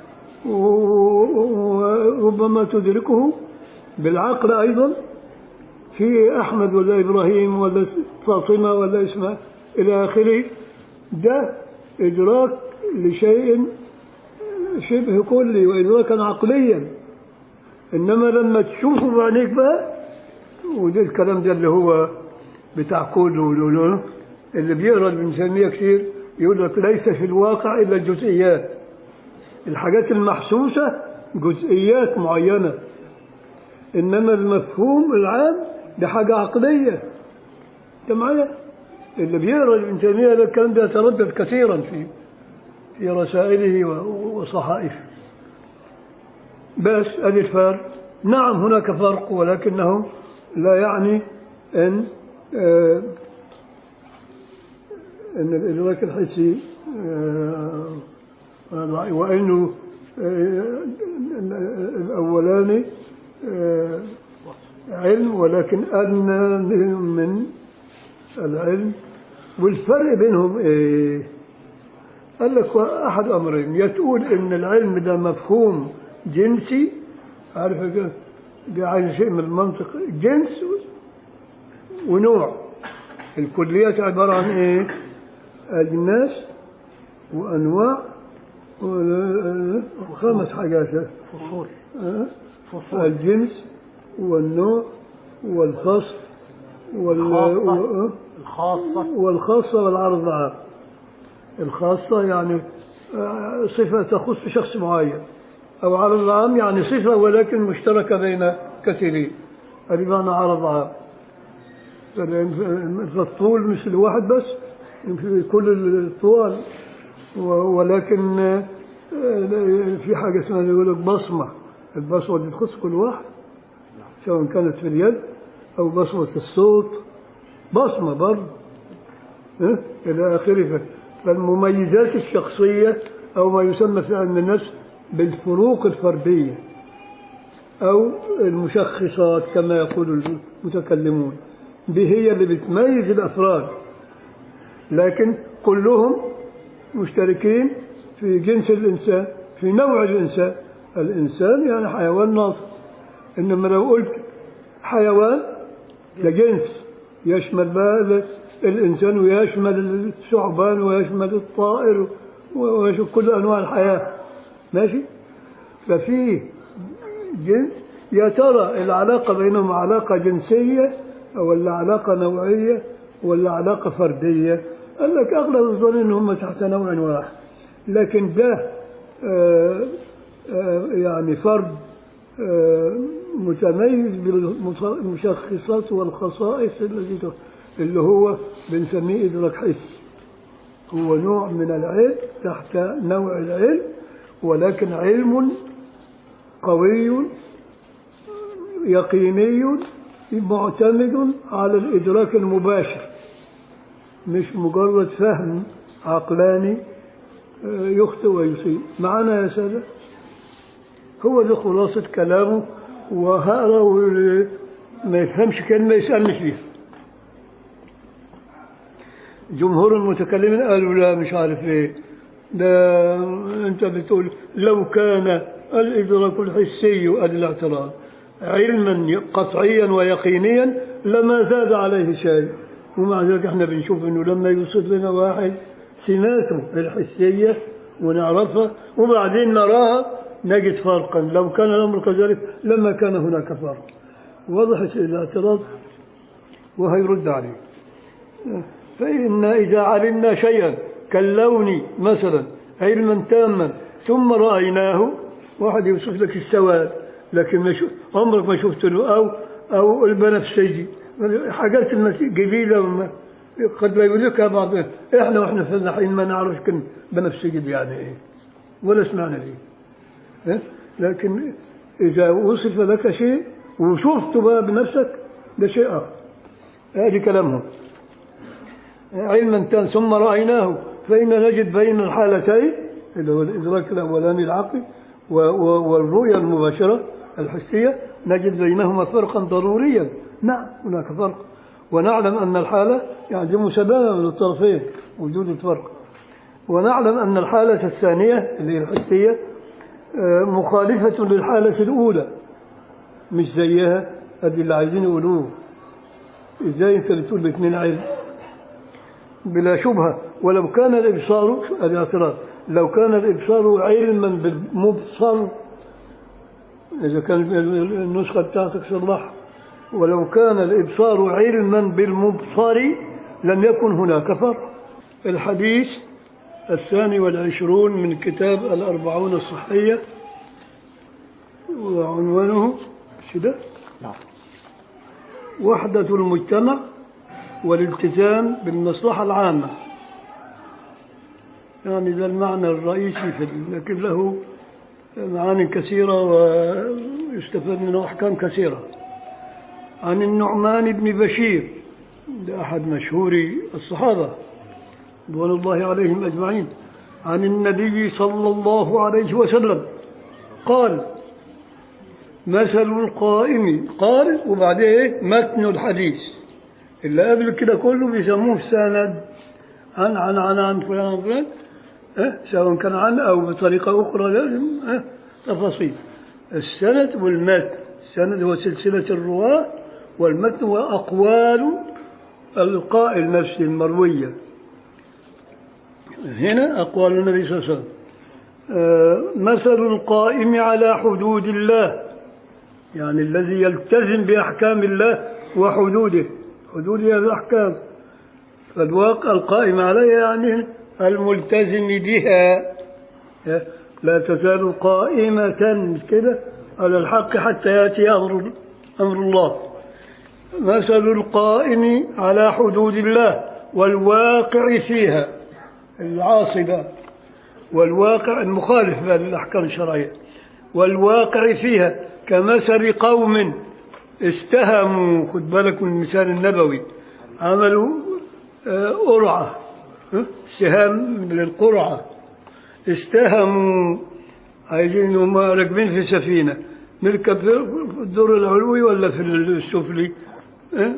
و- وربما تدركه بالعقل أيضا في أحمد ولا إبراهيم ولا س- فاطمة ولا اسماء إلى آخره ده إدراك لشيء شبه كلي وإدراكا عقليا إنما لما تشوفه بعينيك بقى وده الكلام ده اللي هو بتاع كود ولولو اللي بيقرا ابن تيمية كتير يقول لك ليس في الواقع إلا الجزئيات الحاجات المحسوسة جزئيات معينة إنما المفهوم العام ده حاجة عقلية أنت معايا اللي بيقرأ ابن تيمية ده كان بيتردد كثيرا في في رسائله و- وصحائفه بس ادي الفرق نعم هناك فرق ولكنه لا يعني ان آه، ان الادراك الحسي آه، آه، وانه آه، الاولاني آه، علم ولكن ادنى من العلم والفرق بينهم ايه قال لك احد امرين يا تقول ان العلم ده مفهوم جنسي عارف كيف؟ ده عايز شيء من المنطق جنس ونوع الكليات عباره عن ايه؟ اجناس وانواع و- خمس حاجات فصول أه؟ فصول الجنس والنوع والفصل وال خاصة. و- الخاصة والخاصة والعرض العام الخاصة يعني آه، صفة تخص شخص معين أو عرض عام يعني صفة ولكن مشتركة بين كثيرين هذه معنى عرض عام فال- فالطول مش الواحد بس في كل الطوال و- ولكن آه، آه، في حاجة اسمها يقول لك بصمة البصمة دي تخص كل واحد سواء كانت في اليد أو بصمة الصوت بصمة برضه ها؟ إلى آخره فالمميزات الشخصية أو ما يسمى في علم النفس بالفروق الفردية أو المشخصات كما يقول المتكلمون دي هي اللي بتميز الأفراد لكن كلهم مشتركين في جنس الإنسان في نوع الإنسان الإنسان يعني حيوان ناطق إنما لو قلت حيوان ده جنس يشمل بقى ال- الإنسان ويشمل الثعبان ويشمل الطائر ويشمل كل أنواع الحياة ماشي ففي جنس يا ترى العلاقة بينهم علاقة جنسية ولا علاقة نوعية ولا علاقة فردية قال لك أغلب الظن إن هم تحت نوع واحد لكن ده آه، آه، يعني فرد آه، متميز بالمشخصات والخصائص التي ت- اللي هو بنسميه إدراك حسي هو نوع من العلم تحت نوع العلم ولكن علم قوي يقيني معتمد على الإدراك المباشر مش مجرد فهم عقلاني آه، يخطئ ويصيب معنا يا سادة هو دي خلاصة كلامه وهذا واللي ما يفهمش كلمة يسألني فيها جمهور المتكلمين قالوا لا مش عارف ايه ده انت بتقول لو كان الادراك الحسي ادي الاعتراض علما قطعيا ويقينيا لما زاد عليه شيء ومع ذلك احنا بنشوف انه لما يوصف لنا واحد سماته الحسيه ونعرفها وبعدين نراها نجد فرقا لو كان الامر كذلك لما كان هناك فرق واضح الاعتراض وهيرد عليه فإن إذا علمنا شيئا كاللون مثلا علما تاما ثم رأيناه واحد يوصف لك السواد لكن ما شو عمرك ما شفت له أو أو البنفسجي حاجات المس- جديدة وما قد لا يدركها بعض احنا واحنا في الحين ما نعرف كن بنفسجي دي يعني ايه ولا سمعنا فيه إيه؟ لكن إذا وصف لك شيء وشفته بقى بنفسك ده شيء آخر هذه كلامهم علما تام ثم رأيناه فإن نجد بين الحالتين اللي هو الإدراك الأولاني العقلي و- و- والرؤية المباشرة الحسية نجد بينهما فرقا ضروريا نعم هناك فرق ونعلم أن الحالة يعدم سببا من الطرفين وجود الفرق ونعلم أن الحالة الثانية اللي هي الحسية آه، مخالفة للحالة الأولى مش زيها هذه اللي عايزين يقولوه ازاي انت بتقول باثنين علم بلا شبهة ولو كان الإبصار الاعتراض لو كان الإبصار علما بالمبصر إذا كان النسخة بتاعتك صلح ولو كان الإبصار علما بالمبصر لم يكن هناك فرق الحديث الثاني والعشرون من كتاب الأربعون الصحية وعنوانه كده نعم وحدة المجتمع والالتزام بالمصلحة العامة يعني ده المعنى الرئيسي في ال- لكن له معاني كثيرة ويستفاد منه أحكام كثيرة عن النعمان بن بشير ده أحد مشهور الصحابة رضوان الله عليهم أجمعين عن النبي صلى الله عليه وسلم قال مثل القائم قال وبعدين إيه؟ متن الحديث اللي قبل كده كله بيسموه سند عن عن عن عن فلان عن فلان أه؟ سواء كان عن أو بطريقة أخرى لازم أه؟ تفاصيل السند والمتن السند هو سلسلة الرواة والمتن هو أقوال القائل نفسه المروية هنا أقوال النبي صلى الله عليه وسلم آه، مثل القائم على حدود الله يعني الذي يلتزم بأحكام الله وحدوده حدود هذه الأحكام فالواقع القائم عليها يعني الملتزم بها لا تزال قائمة مش كده على الحق حتى يأتي أمر أمر الله مثل القائم على حدود الله والواقع فيها العاصبة والواقع المخالف بقى للأحكام الشرعية والواقع فيها كمثل قوم استهموا خد بالك من المثال النبوي عملوا آه، قرعة آه، سهام للقرعة استهموا عايزين هم راكبين في سفينة نركب في الدور العلوي ولا في السفلي آه،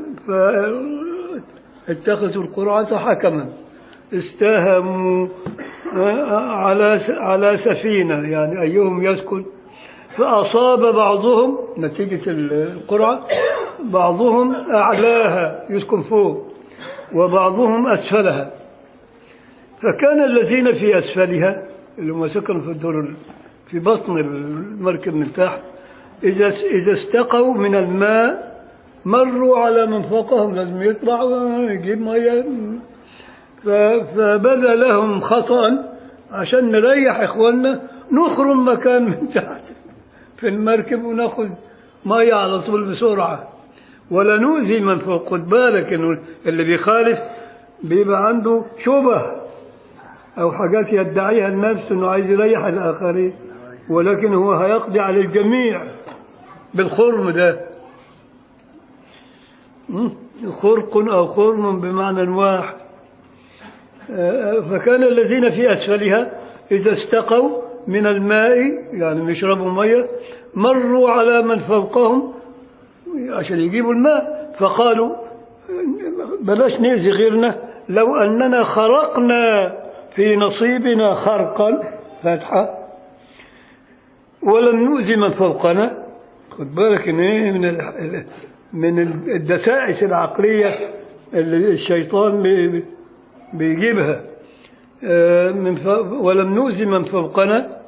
فاتخذوا القرعة حكما استهموا على على سفينة يعني أيهم يسكن فأصاب بعضهم نتيجة القرعة بعضهم أعلاها يسكن فوق وبعضهم أسفلها فكان الذين في أسفلها اللي هم سكنوا في الدور ال- في بطن المركب من تحت إذا إذا استقوا من الماء مروا على من فوقهم لازم يطلع ويجيب مية ف- فبدا لهم خطأ عشان نريح إخواننا نخرم مكان من تحت في المركب وناخذ مية على طول بسرعة ولا نؤذي من فوق خد بالك إنه اللي بيخالف بيبقى عنده شبه أو حاجات يدعيها النفس إنه عايز يريح الآخرين ولكن هو هيقضي على الجميع بالخرم ده م? خرق أو خرم بمعنى واحد فكان الذين في أسفلها إذا استقوا من الماء يعني يشربوا مية مروا على من فوقهم عشان يجيبوا الماء فقالوا بلاش نأذي غيرنا لو أننا خرقنا في نصيبنا خرقا فتحة ولم نؤذي من فوقنا خد بالك ان ايه من ال- من الدسائس العقليه اللي الشيطان بي- بيجيبها آه، من ف- ولم نؤذي من فوقنا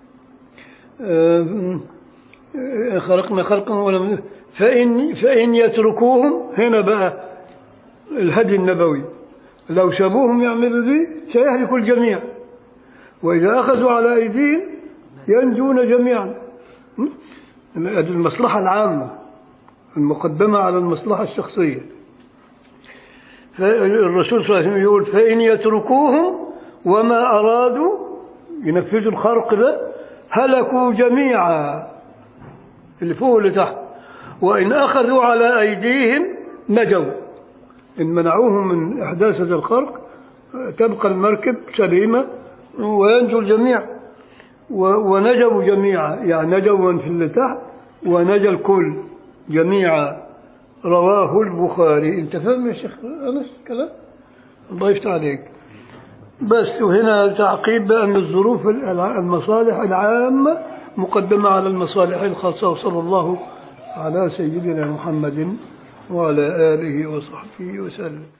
آه، آه، خلقنا خلقا ولم فإن فإن يتركوهم هنا بقى الهدي النبوي لو سابوهم يعملوا ذي سيهلك الجميع وإذا أخذوا على أيديهم ينجون جميعا م? هذه المصلحة العامة المقدمة على المصلحة الشخصية فالرسول صلى الله عليه وسلم يقول فإن يتركوهم وما أرادوا ينفذوا الخرق ده هلكوا جميعا اللي فوق واللي تحت وإن أخذوا على أيديهم نجوا إن منعوهم من إحداث هذا الخرق تبقى المركب سليمة وينجو الجميع و- ونجوا جميعا يعني نجوا من في اللي تحت ونجا الكل جميعا رواه البخاري انت فاهم يا شيخ انس الكلام الله يفتح عليك بس وهنا تعقيب بأن الظروف الع- المصالح العامة مقدمة على المصالح الخاصة وصلى الله على سيدنا محمد وعلى آله وصحبه وسلم